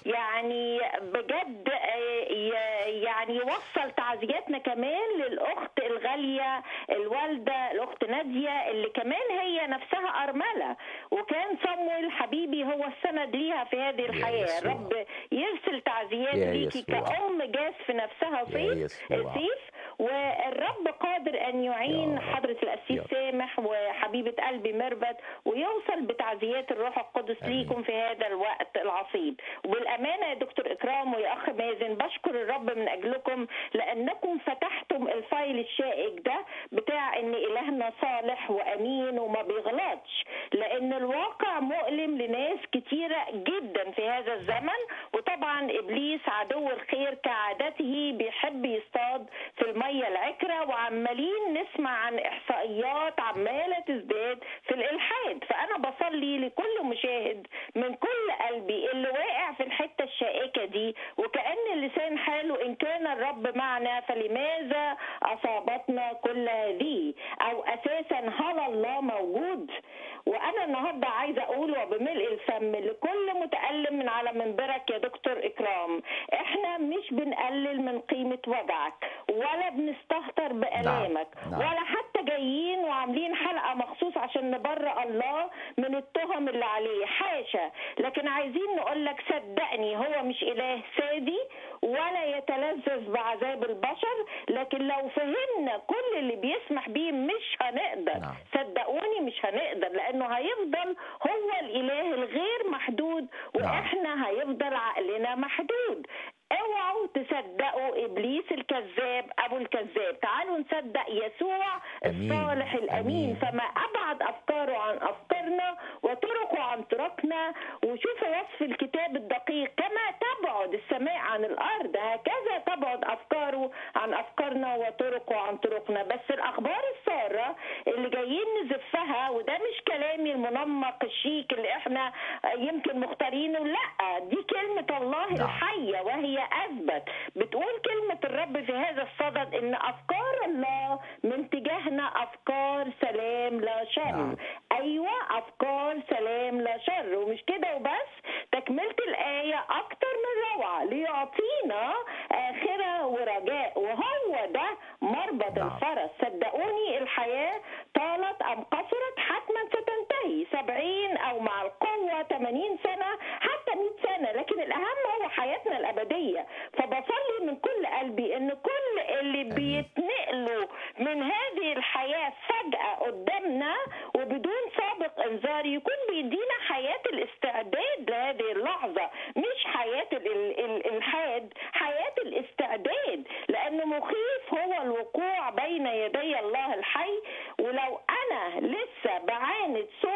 يعني بجد آه، ي- يعني يوصل تعزياتنا كمان للاخت الغالية الوالدة الاخت نادية اللي كمان هي نفسها ارملة وكان صمويل حبيبي هو السند ليها في هذه يا الحياة يسوع. الرب يرسل تعزيات يا ليكي يسوع. كأم جاز في نفسها يا صيف يسوع. سيف والرب قادر ان يا يعين رب. حضرة القسيس يا رب. سامح وحبيبة قلبي مربت ويوصل بتعزيات الروح القدس آمين. ليكم في هذا الوقت العصيب وبالامانه يا دكتور اكرام ويا اخ مازن بشكر الرب من اجلكم لانكم فتحتم الفايل الشائك ده بتاع ان الهنا صالح وامين وما بيغلطش لان الواقع مؤلم لناس كتيره جدا في هذا الزمن وطبعا ابليس عدو الخير كعادته بيحب يصطاد في الميه العكره وعمالين نسمع عن احصائيات عماله تزداد في الالحاد فانا بصلي لكل مشاهد من كل قلبي اللي واقع في الحته الشائكه دي وكان اللسان حاله ان كان الرب معنا فلماذا اصابتنا كل هذه او اساسا هل الله موجود وانا النهارده عايزه اقول وبملء الفم لكل متالم من على منبرك يا دكتور اكرام احنا مش بنقلل من قيمه وجعك ولا بنستهتر بالامك نعم. ولا حتى جايين وعاملين حلقه مخصوص عشان نبرئ الله من التهم اللي عليه حاشا لكن عايزين نقول لك صدقني هو مش اله سادي ولا يتلذذ بعذاب البشر لكن لو فهمنا كل اللي بيسمح بيه مش هنقدر نعم. صدقوني مش هنقدر لانه هيفضل هو الاله الغير محدود واحنا هيفضل عقلنا محدود اوعوا تصدقوا ابليس الكذاب ابو الكذاب تعالوا نصدق يسوع أمين. الصالح الامين أمين. فما ابعد افكاره عن افكارنا وطرقه عن طرقنا وشوفوا وصف الكتاب الدقيق كما تبعد السماء عن الارض هكذا تبعد افكاره عن افكارنا وطرقه عن طرقنا بس الاخبار الساره اللي جايين نزفها وده مش كلامي المنمق الشيك اللي احنا يمكن مختارينه لا دي كلمه الله نعم. الحيه وهي اثبت بتقول كلمه الرب في هذا الصدد ان افكار الله من تجاهنا افكار سلام لا شر نعم. ايوه افكار سلام لا شر ومش كده وبس تكمله الايه اكتر من روعه ليعطينا اخره ورجاء وهو ده مربط نعم. الفرس صدقوني الحياه طالت ام قصرت حتما ستنتهي سبعين او مع القوه 80 سنه حتى 100 سنه لكن الاهم هو حياتنا الابديه فبصلي من كل قلبي ان كل اللي بيتنقلوا من هذه الحياه فجاه قدامنا وبدون سابق انذار يكون بيدينا حياه الاستعداد لهذه اللحظه مش حياه ال- ال- ال- الحاد حياه الاستعداد لان مخيف هو الوقوع بين يدي الله الحي ولو انا لسه بعاند صوته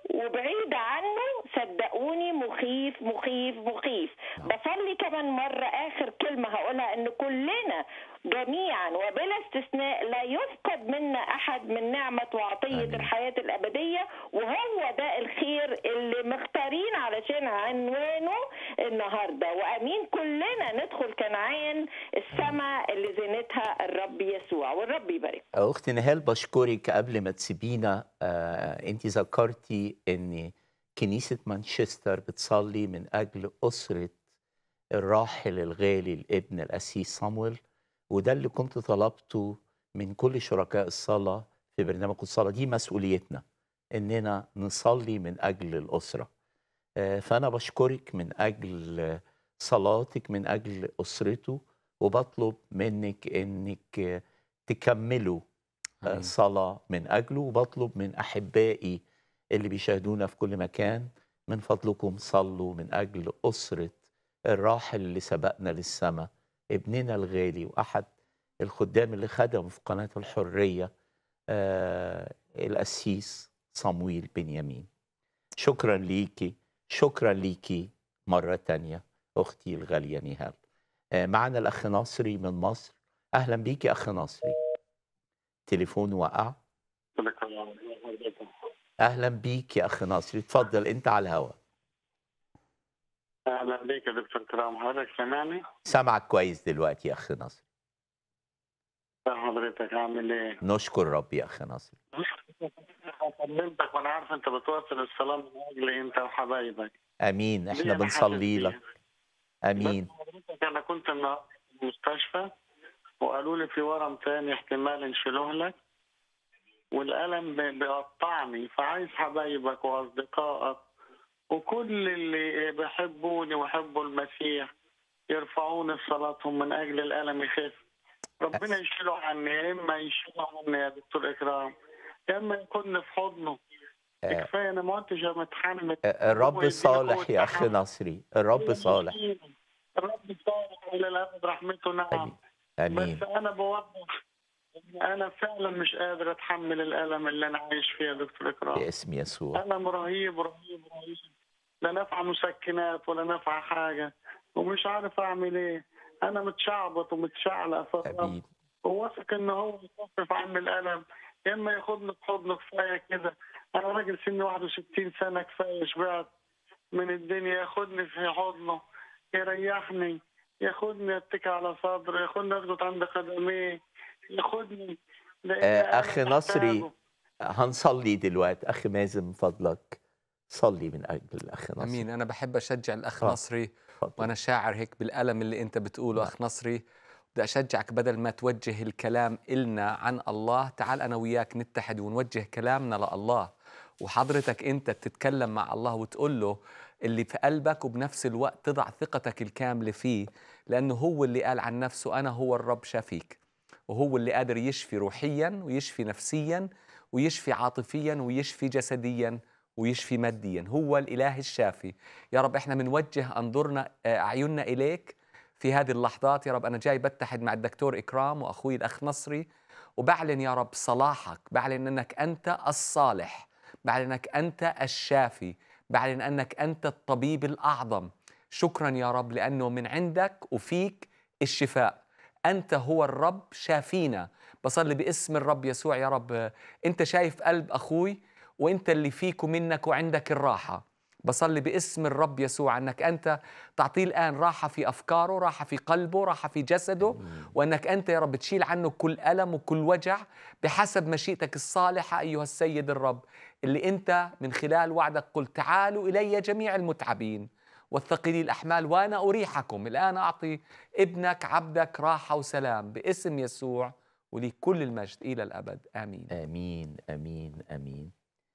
وبعيدة عنه صدقوني مخيف مخيف مخيف بصلي كمان مرة آخر كلمة هقولها إن كلنا جميعا وبلا استثناء لا يفقد منا أحد من نعمة وعطية آمين. الحياة الأبدية وهو ده الخير اللي مختارين علشان عنوانه النهاردة وأمين كلنا ندخل كنعان السماء اللي زينتها الرب يسوع والرب يبارك اختي نهال بشكرك قبل ما تسيبينا آه انت ذكرتي ان كنيسه مانشستر بتصلي من اجل اسره الراحل الغالي الابن الاسيس صامويل وده اللي كنت طلبته من كل شركاء الصلاه في برنامج الصلاه دي مسؤوليتنا اننا نصلي من اجل الاسره آه فانا بشكرك من اجل صلاتك من اجل اسرته وبطلب منك انك آه، تكملوا آه، آمين. صلاة من أجله وبطلب من أحبائي اللي بيشاهدونا في كل مكان من فضلكم صلوا من أجل أسرة الراحل اللي سبقنا للسماء ابننا الغالي وأحد الخدام اللي خدموا في قناة الحرية آه الأسيس صمويل بنيامين شكرا ليكي شكرا ليكي مرة تانية أختي الغالية نهال آه معنا الأخ ناصري من مصر أهلا بيكي أخ ناصري تليفون وقع اهلا بيك يا اخ ناصر اتفضل انت على الهواء اهلا بك يا دكتور كرام حضرتك سامعني؟ سامعك كويس دلوقتي يا اخ ناصر حضرتك عامل ايه؟ نشكر ربي يا اخ ناصر كلمتك وانا عارف انت بتواصل الصلاه من اجلي انت وحبايبك امين دي احنا أنا بنصلي حاسس لك امين بس حضرتك انا كنت النهارده في المستشفى وقالوا لي في ورم تاني احتمال نشيله لك والالم بي- بيقطعني فعايز حبايبك واصدقائك وكل اللي بيحبوني ويحبوا المسيح يرفعوني في صلاتهم من اجل الالم يخف ربنا يشيله عني يا اما يشيله عني يا دكتور اكرام يا اما يكون في حضنه آه، كفايه انا ما كنتش متحمل آه، الرب ويدينا صالح قوة يا اخ تحمل. ناصري الرب صالح الرب صالح الى الابد رحمته نعم امين امين بس انا بوضح ان انا فعلا مش قادر اتحمل الالم اللي انا عايش فيه يا دكتور اكرام باسم يسوع الم رهيب رهيب رهيب لا نافعه مسكنات ولا نافعه حاجه ومش عارف اعمل ايه انا متشعبط ومتشعلق في الرب امين وواثق ان هو يخفف عني الالم يا اما ياخدني في حضنه كفايه كده انا راجل سني 61 سنه كفايه شبعت من الدنيا ياخدني في حضنه يريحني ياخدني اتكي على صدره ياخدني اسجد عند قدميه ياخدني لأن آه، أنا أخ نصري، محتاجه. هنصلي دلوقتي اخ مازن من فضلك صلي من اجل الاخ ناصر امين انا بحب اشجع الاخ آه. نصري اتفضل. وانا شاعر هيك بالالم اللي انت بتقوله نعم. اخ نصري بدي اشجعك بدل ما توجه الكلام إلنا عن الله تعال انا وياك نتحد ونوجه كلامنا لله وحضرتك انت تتكلم مع الله وتقول له اللي في قلبك وبنفس الوقت تضع ثقتك الكامله فيه لانه هو اللي قال عن نفسه انا هو الرب شافيك وهو اللي قادر يشفي روحيا ويشفي نفسيا ويشفي عاطفيا ويشفي جسديا ويشفي ماديا هو الاله الشافي يا رب احنا بنوجه انظرنا آه، اعيننا اليك في هذه اللحظات يا رب انا جاي بتحد مع الدكتور اكرام واخوي الاخ نصري وبعلن يا رب صلاحك بعلن انك انت الصالح بعلن انك انت الشافي بعلن انك انت الطبيب الاعظم شكرا يا رب لانه من عندك وفيك الشفاء انت هو الرب شافينا بصلي باسم الرب يسوع يا رب آه، انت شايف قلب اخوي وانت اللي فيك ومنك وعندك الراحه بصلي باسم الرب يسوع انك انت تعطيه الان راحه في افكاره راحه في قلبه راحه في جسده وانك انت يا رب تشيل عنه كل الم وكل وجع بحسب مشيئتك الصالحه ايها السيد الرب اللي انت من خلال وعدك قلت تعالوا الي جميع المتعبين والثقلي الاحمال وانا اريحكم الان اعطي ابنك عبدك راحه وسلام باسم يسوع ولي كل المجد الى الابد امين امين امين امين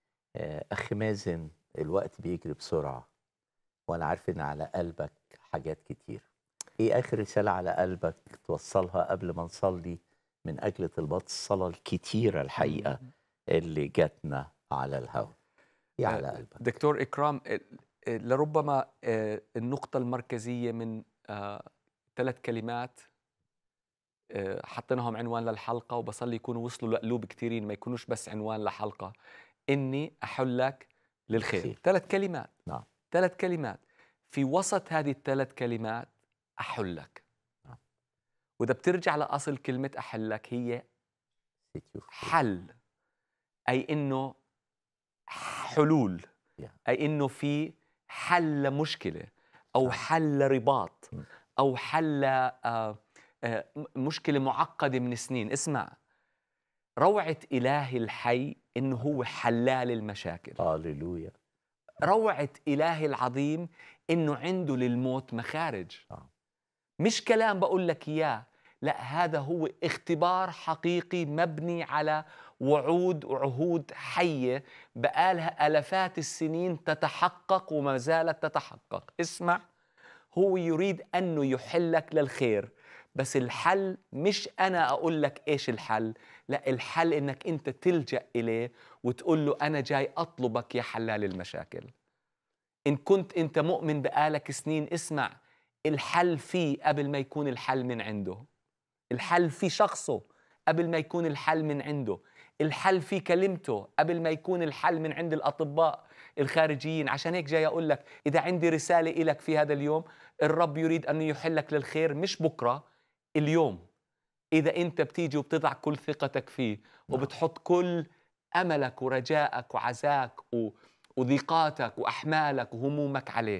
آه، اخ مازن الوقت بيجري بسرعه وانا عارف ان على قلبك حاجات كتير ايه اخر رساله على قلبك توصلها قبل ما نصلي من اجل طلبات الصلاه الكتيره الحقيقه اللي جاتنا على الهواء ايه على قلبك دكتور إكرام ال- ال- لربما آه، النقطة المركزية من آه، ثلاث كلمات آه، حطيناهم عنوان للحلقة وبصلي يكونوا وصلوا لقلوب كثيرين ما يكونوش بس عنوان لحلقة إني أحلك للخير للخير. ثلاث كلمات نعم. ثلاث كلمات في وسط هذه الثلاث كلمات أحلك نعم. وإذا بترجع لأصل كلمة أحلك هي Set you free. حل أي إنه حلول Yeah. أي إنه في حل لمشكلة أو نعم. حل لرباط م. أو حل آه، آه، م- مشكلة معقدة من سنين اسمع روعة إله الحي إنه هو حلال المشاكل هاليلويا روعة إله العظيم إنه عنده للموت مخارج نعم. مش كلام بقول لك إياه لا هذا هو اختبار حقيقي مبني على وعود وعهود حية بقالها ألفات السنين تتحقق وما زالت تتحقق اسمع هو يريد أنه يحلك للخير بس الحل مش أنا أقول لك إيش الحل لا الحل إنك أنت تلجأ إليه وتقول له أنا جاي أطلبك يا حلال المشاكل إن كنت أنت مؤمن بقالك سنين اسمع الحل فيه قبل ما يكون الحل من عنده الحل في شخصه قبل ما يكون الحل من عنده الحل في كلمته قبل ما يكون الحل من عند الأطباء الخارجيين عشان هيك جاي أقول لك إذا عندي رسالة إلك في هذا اليوم الرب يريد أن يحلك للخير مش بكرة اليوم إذا أنت بتيجي وبتضع كل ثقتك فيه وبتحط كل أملك ورجائك وعزاك و... وضيقاتك وأحمالك وهمومك عليه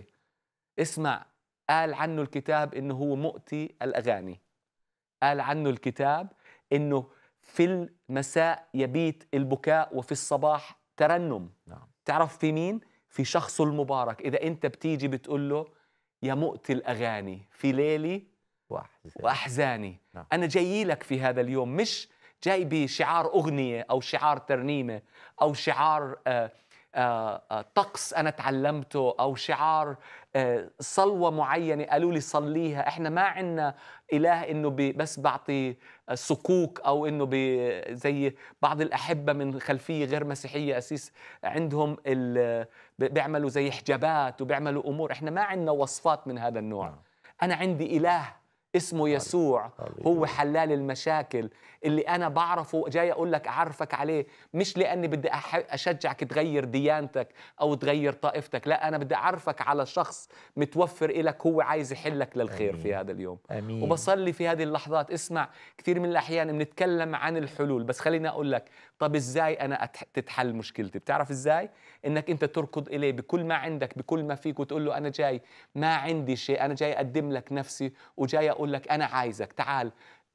اسمع قال عنه الكتاب إنه هو مؤتي الأغاني قال عنه الكتاب إنه في المساء يبيت البكاء وفي الصباح ترنم نعم تعرف في مين؟ في شخصه المبارك إذا أنت بتيجي بتقول له يا مؤتي الأغاني في ليلي واحد واحزاني نعم. انا جاي لك في هذا اليوم مش جاي بشعار اغنيه او شعار ترنيمه او شعار آه، آه، آه، طقس انا تعلمته او شعار آه، صلوه معينه قالوا لي صليها احنا ما عندنا اله انه بي- بس بعطي آه، صكوك او انه بي- زي بعض الاحبه من خلفيه غير مسيحيه اسيس عندهم ال- ب- بيعملوا زي حجابات وبيعملوا امور احنا ما عندنا وصفات من هذا النوع نعم. انا عندي اله اسمه يسوع هو حلال المشاكل اللي انا بعرفه جاي اقول لك اعرفك عليه مش لاني بدي أح- اشجعك تغير ديانتك او تغير طائفتك لا انا بدي اعرفك على شخص متوفر لك هو عايز يحلك للخير في آمين. هذا اليوم امين وبصلي في هذه اللحظات اسمع كثير من الاحيان بنتكلم عن الحلول بس خليني اقول لك طب ازاي انا أتح- تتحل مشكلتي بتعرف ازاي انك انت تركض اليه بكل ما عندك بكل ما فيك وتقول له انا جاي ما عندي شيء انا جاي اقدم لك نفسي وجاي اقول لك انا عايزك تعال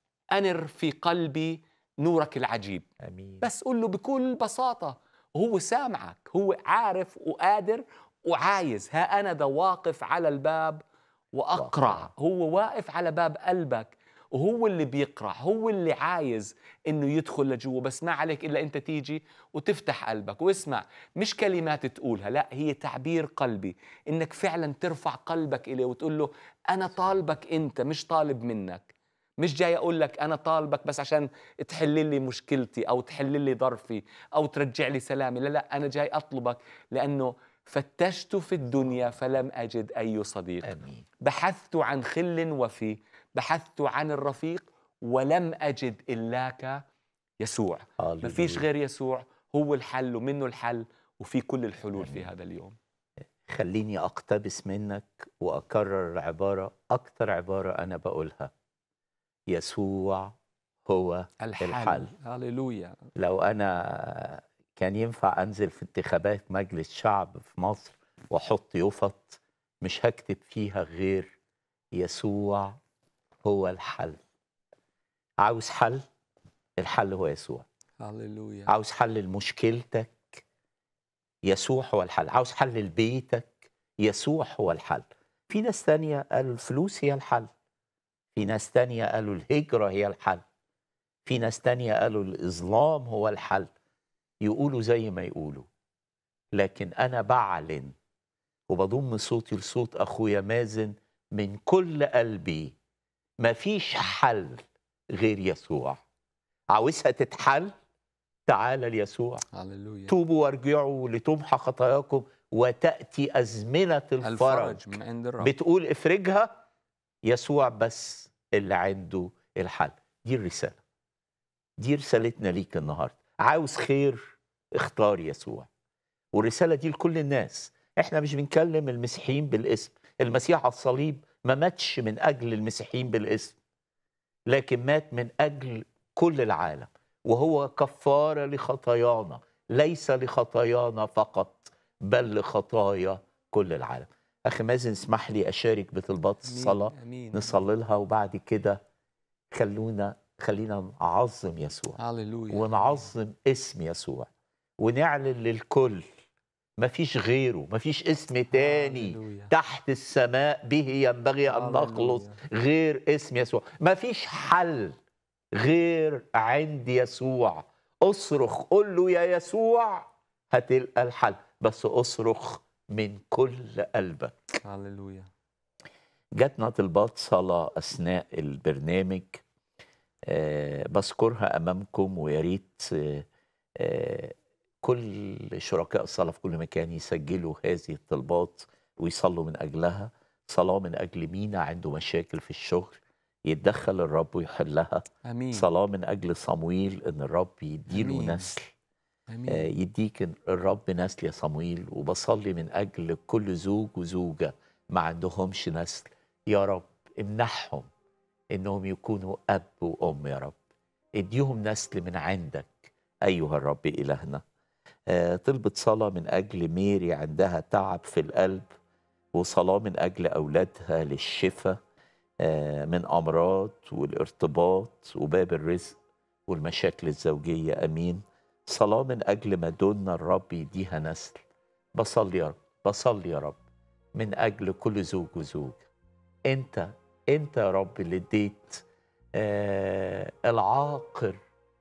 انر في قلبي نورك العجيب امين بس قول له بكل بساطة وهو سامعك هو عارف وقادر وعايز ها أنا ذا واقف على الباب وأقرع هو واقف على باب قلبك وهو اللي بيقرع هو اللي عايز انه يدخل لجوا بس ما عليك الا انت تيجي وتفتح قلبك واسمع مش كلمات تقولها لا هي تعبير قلبي انك فعلا ترفع قلبك اليه وتقول له انا طالبك انت مش طالب منك مش جاي اقول لك انا طالبك بس عشان تحل لي مشكلتي او تحل لي ظرفي او ترجع لي سلامي لا لا انا جاي اطلبك لانه فتشت في الدنيا فلم اجد اي صديق امين بحثت عن خل وفي بحثت عن الرفيق ولم اجد الاك يسوع ما فيش غير يسوع هو الحل ومنه الحل وفي كل الحلول في هذا اليوم خليني اقتبس منك واكرر العباره اكتر عباره انا بقولها يسوع هو الحل, الحل. هللويا لو انا كان ينفع انزل في انتخابات مجلس شعب في مصر واحط يفط مش هكتب فيها غير يسوع هو الحل عاوز حل الحل هو يسوع هللويا عاوز حل لمشكلتك يسوع هو الحل عاوز حل لبيتك يسوع هو الحل في ناس تانية قالوا الفلوس هي الحل في ناس تانية قالوا الهجرة هي الحل في ناس تانية قالوا الإظلام هو الحل يقولوا زي ما يقولوا لكن أنا بعلن وبضم صوتي لصوت أخويا مازن من كل قلبي مفيش حل غير يسوع عاوزها تتحل تعال ليسوع هللويا توبوا وارجعوا لتمحى خطاياكم وتأتي أزمنة الفرج الفرج من عند الرب بتقول افرجها يسوع بس اللي عنده الحل دي الرسالة دي رسالتنا ليك النهاردة عاوز خير اختار يسوع والرساله دي لكل الناس احنا مش بنكلم المسيحيين بالاسم المسيح على الصليب ما ماتش من اجل المسيحيين بالاسم لكن مات من اجل كل العالم وهو كفاره لخطايانا ليس لخطايانا فقط بل لخطايا كل العالم اخي مازن اسمح لي اشارك بطلبات الصلاه امين نصلي لها وبعد كده خلونا خلينا نعظم يسوع هللويا ونعظم اسم يسوع ونعلن للكل مفيش غيره مفيش اسم تاني هللويا. تحت السماء به ينبغي ان هللويا. نخلص غير اسم يسوع مفيش حل غير عند يسوع اصرخ قول له يا يسوع هتلقى الحل بس اصرخ من كل قلبك هللويا جاتنا طلبات صلاة أثناء البرنامج آه بذكرها أمامكم ويا ريت آه آه كل شركاء الصلاة في كل مكان يسجلوا هذه الطلبات ويصلوا من أجلها صلاة من أجل مينا عنده مشاكل في الشغل يتدخل الرب ويحلها امين صلاة من أجل صمويل إن الرب يديله أمين. نسل آه، امين يديك الرب نسل يا صمويل وبصلي من اجل كل زوج وزوجه ما عندهمش نسل يا رب امنحهم انهم يكونوا اب وام يا رب اديهم نسل من عندك ايها الرب الهنا آه، طلبت صلاه من اجل ميري عندها تعب في القلب وصلاه من اجل اولادها للشفاء آه، من امراض والارتباط وباب الرزق والمشاكل الزوجيه امين صلاة من أجل مادونا الرب يديها نسل بصلي يا رب بصلي يا رب من أجل كل زوج وزوج أنت أنت يا رب اللي اديت آه العاقر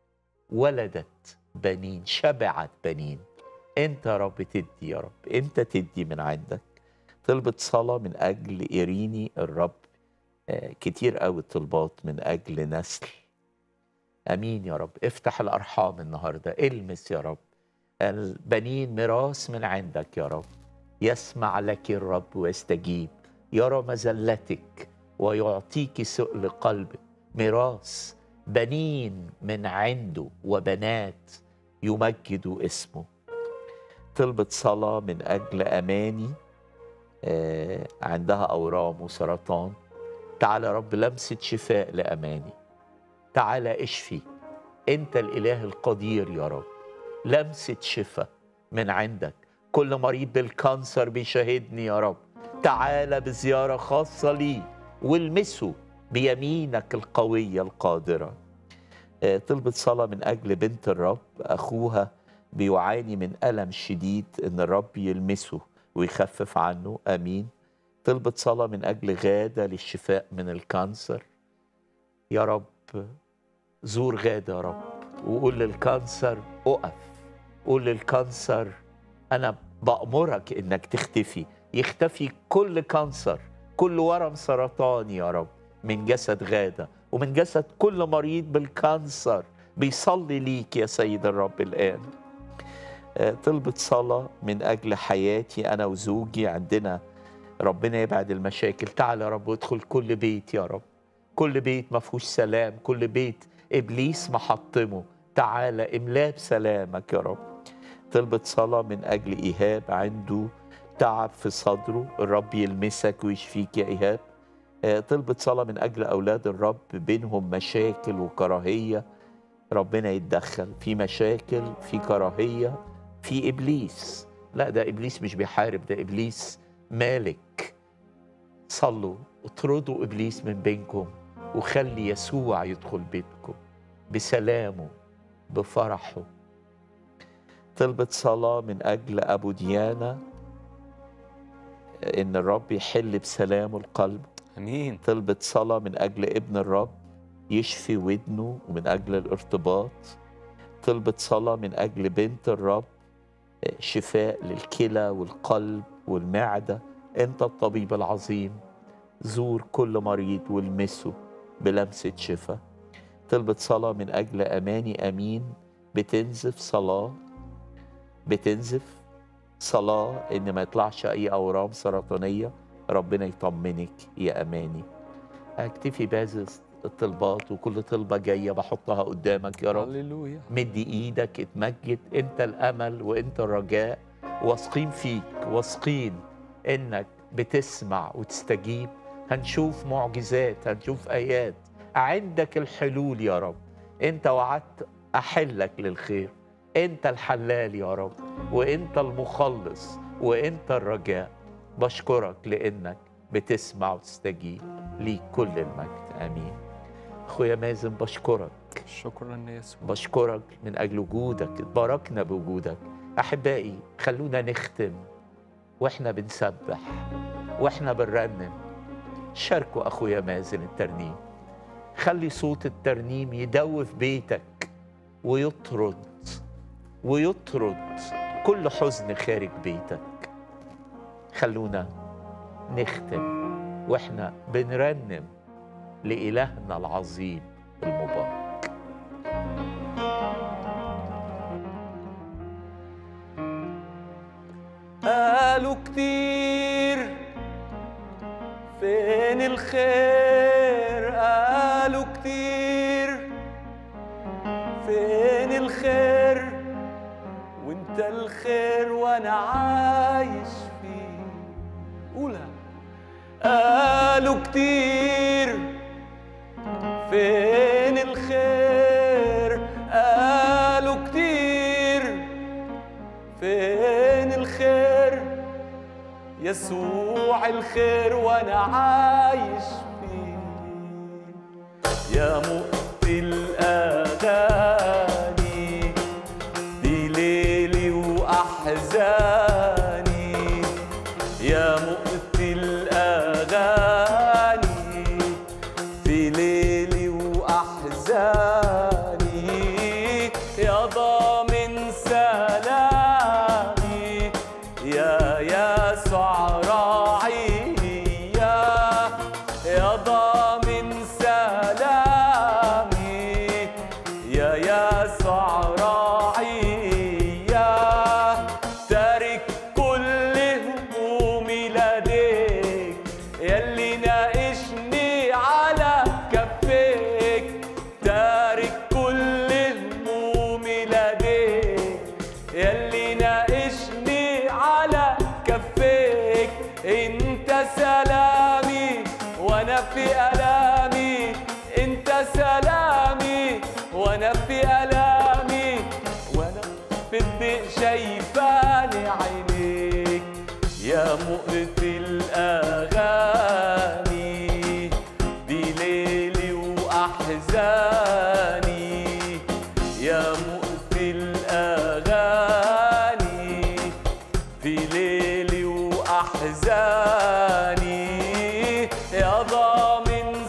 ولدت بنين شبعت بنين أنت يا رب تدي يا رب أنت تدي من عندك طلبت صلاة من أجل إيريني الرب آه كتير قوي طلبات من أجل نسل امين يا رب افتح الارحام النهارده المس يا رب البنين ميراث من عندك يا رب يسمع لك الرب ويستجيب يرى مذلتك ويعطيك سؤل قلبك ميراث بنين من عنده وبنات يمجد اسمه طلبت صلاة من أجل أماني آه عندها أورام وسرطان تعالى يا رب لمسة شفاء لأماني تعالى اشفي انت الاله القدير يا رب لمسه شفاء من عندك كل مريض بالكانسر بيشاهدني يا رب تعالى بزياره خاصه لي والمسه بيمينك القويه القادره آه، طلبت صلاه من اجل بنت الرب اخوها بيعاني من الم شديد ان الرب يلمسه ويخفف عنه امين طلبت صلاه من اجل غاده للشفاء من الكانسر يا رب زور غادة يا رب وقول للكانسر اقف قول للكانسر انا بأمرك انك تختفي يختفي كل كانسر كل ورم سرطاني يا رب من جسد غادة ومن جسد كل مريض بالكانسر بيصلي ليك يا سيد الرب الآن آه، طلبت صلاة من أجل حياتي أنا وزوجي عندنا ربنا يبعد المشاكل تعال يا رب وادخل كل بيت يا رب كل بيت ما فيهوش سلام كل بيت ابليس محطمه تعالى املاه بسلامك يا رب طلبت صلاه من اجل ايهاب عنده تعب في صدره الرب يلمسك ويشفيك يا ايهاب آه، طلبت صلاه من اجل اولاد الرب بينهم مشاكل وكراهيه ربنا يتدخل في مشاكل في كراهيه في ابليس لا ده ابليس مش بيحارب ده ابليس مالك صلوا اطردوا ابليس من بينكم وخلي يسوع يدخل بيتكم بسلامه بفرحه طلبت صلاة من أجل أبو ديانة إن الرب يحل بسلامه القلب امين طلبت صلاة من أجل ابن الرب يشفي ودنه ومن أجل الارتباط طلبت صلاة من أجل بنت الرب شفاء للكلى والقلب والمعدة أنت الطبيب العظيم زور كل مريض والمسه بلمسة شفاء طلبت صلاة من أجل أماني أمين بتنزف صلاة بتنزف صلاة إن ما يطلعش أي أورام سرطانية ربنا يطمنك يا أماني أكتفي بهذه الطلبات وكل طلبة جاية بحطها قدامك يا رب هللويا مدي ايدك اتمجد انت الامل وانت الرجاء واثقين فيك واثقين انك بتسمع وتستجيب هنشوف معجزات هنشوف ايات عندك الحلول يا رب انت وعدت احلك للخير انت الحلال يا رب وانت المخلص وانت الرجاء بشكرك لانك بتسمع وتستجيب ليك كل المجد امين اخويا مازن بشكرك شكرا يا يسوع بشكرك من اجل وجودك اتباركنا بوجودك احبائي خلونا نختم واحنا بنسبح واحنا بنرنم شاركوا اخويا مازن الترنيم خلي صوت الترنيم يدوف بيتك ويطرد ويطرد كل حزن خارج بيتك خلونا نختم واحنا بنرنم لإلهنا العظيم المبارك قالوا كتير فين الخير قالوا كتير فين الخير وانت الخير وانا عايش فيه قولها قالوا كتير فين الخير قالوا كتير فين الخير يسوع الخير وانا عايش فيه يا مؤتي الاغاني دي ليلي واحزاني يا مؤتي الاغاني في ليلي واحزاني يا ضامن سلامي يا يسوع راعي يا يا ضامن سلامي يا يسوع راعي يا تارك كل همومي لديك يلي ناقشني على كفيك تارك كل همومي لديك يلي ناقشني على كفيك انت سلامي وانا في الامي انت سلامي وانا في الامي وانا في الضيق شايفاني عينيك يا مؤتي الاغاني دي ليلي واحزاني يا مؤتي الاغاني في ليلي واحزاني يا ضامن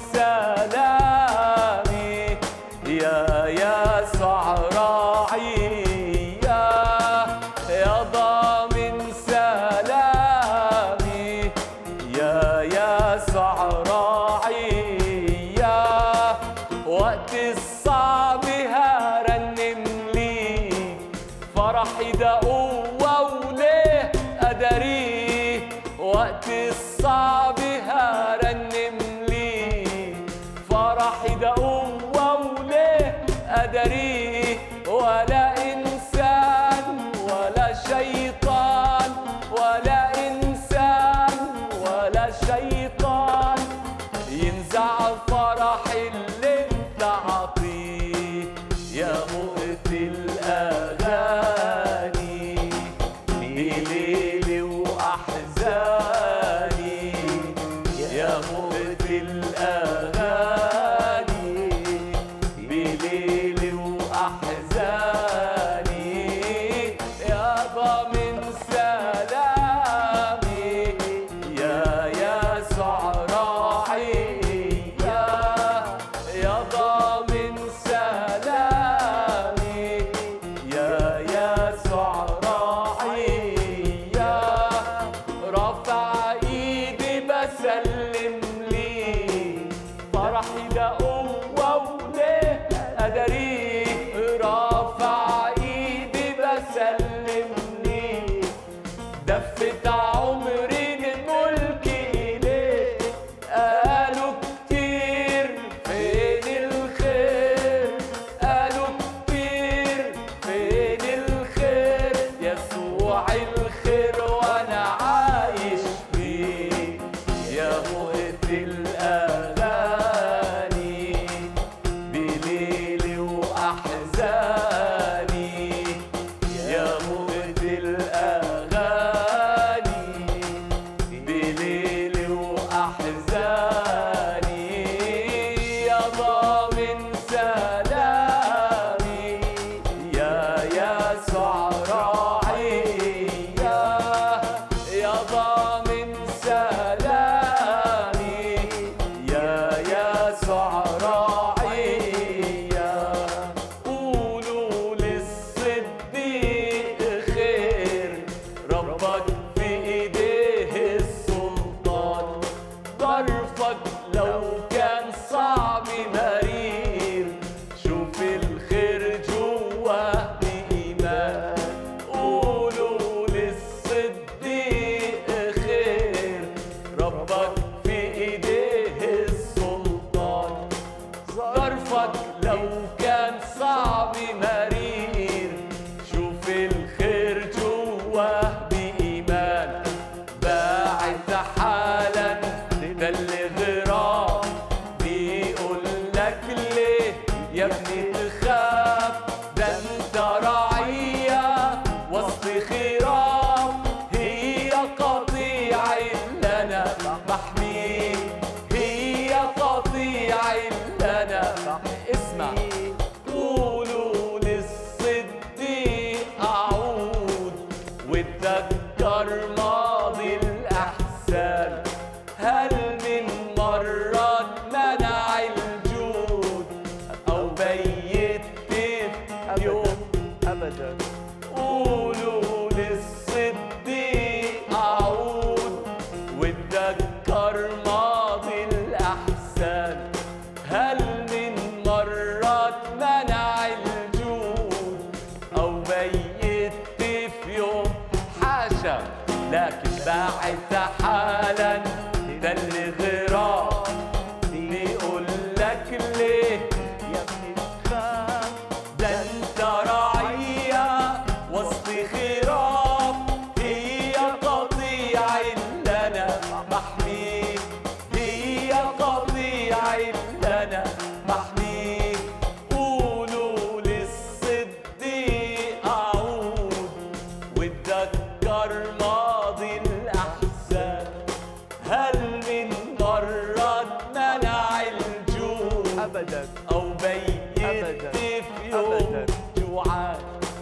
سلامي يا يسوع راعي يا يا ضامن سلامي يا يسوع راعي يا وقت الصعب هرنم لي فرحي ده قوة وليه أدري وقت الصعب هرنم لي فرحي ده قوة وليه أدري ولا إنسان ولا شيطان ولا إنسان ولا شيطان ينزع فرح اللي انت عطيه يا مؤتي الأغاني بليلي وأحزاني يا مؤتي الأغاني بليلي وأحزاني يا ضامن سلامي يا يسوع راعي يا يا ضامن سلامي يا يسوع راعي يا رافع ايدي بسلم لي فرحي ده قوة وليه أدري رافع ايدي بسلم لي دفت عمري من ملكي إليه قالوا كتير فين الخير قالوا كتير فين الخير يسوع الخير واتذكر ماضي الأحسان هل من مرة منع الجود أو بيت في يوم ابدا قولوا للصديق أعود واتذكر ماضي الأحسان هل من مرة منع الجود أو بيت في يوم حاشا لكن باعث حالا ده اللي غراب بيقول لك ليه يا ابني تخاف ده انت رعية وسط خراب هي قطيع اللي انا محميه هي قطيع اللي انا محميه قولوا للصديق اعود واتذكر ماضي الاحزان هل من مرة منع الجود ابدا أو بيت أبداً. في يوم أبداً. جوعان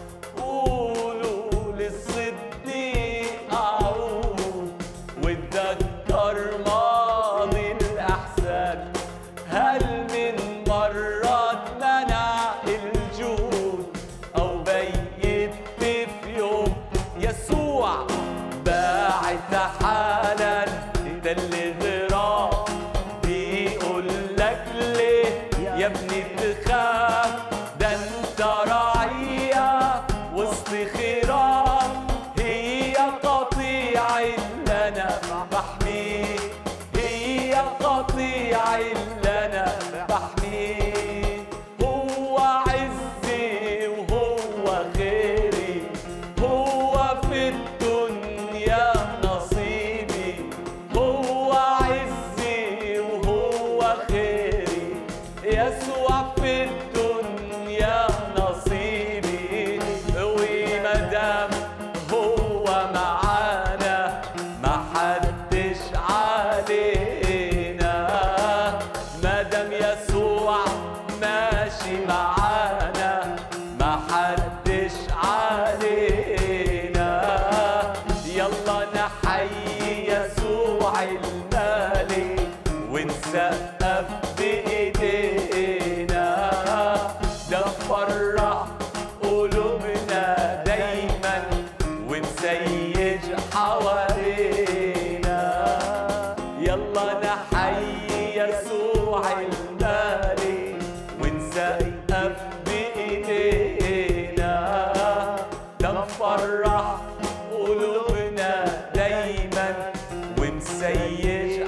قولوا للصديق أعود واتذكر ماضي الأحسان هل من مرة منع الجود أو بيت في يوم يسوع باعت حالا ده اللي غراب بيقول لك ليه يا ابني تخاف ده انت رعية وسط خراب هي قطيع اللي انا بحميه هي قطيع اللي انا بحميه هو عزي وهو خيري هو في الدنيا نصيبي هو عزي وهو خيري يسوع في الدنيا نصيبي ومادام هو معانا ما حدش علينا مادام يسوع ماشي معانا ما حدش علينا يلا نحيي يسوع المالي ونسقف بايدينا ده فرح قلوبنا دايما ونسيج حوالينا يلا نحيي يسوع المالي ونسقف بايدينا ده نفرح قلوبنا دايما ونسيج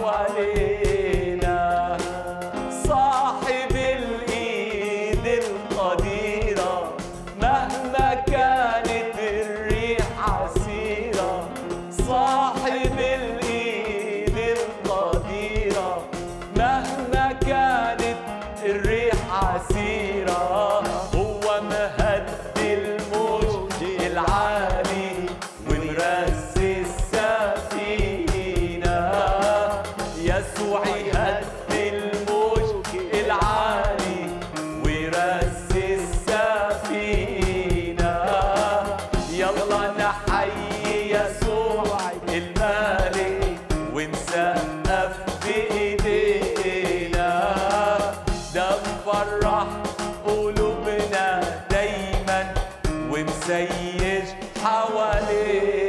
حوالينا صاحب الايد القديره مهما كانت الريح عسيره صاحب الايد القديره مهما كانت الريح عسيره هو مهدي الموج العالي ونرسي السفينه يسوع يهدي الموج العالي ويرسي السفينة يلا نحيي يسوع المالك ونسقف بإيدينا ده مفرح قلوبنا دايما ومسيج حوالينا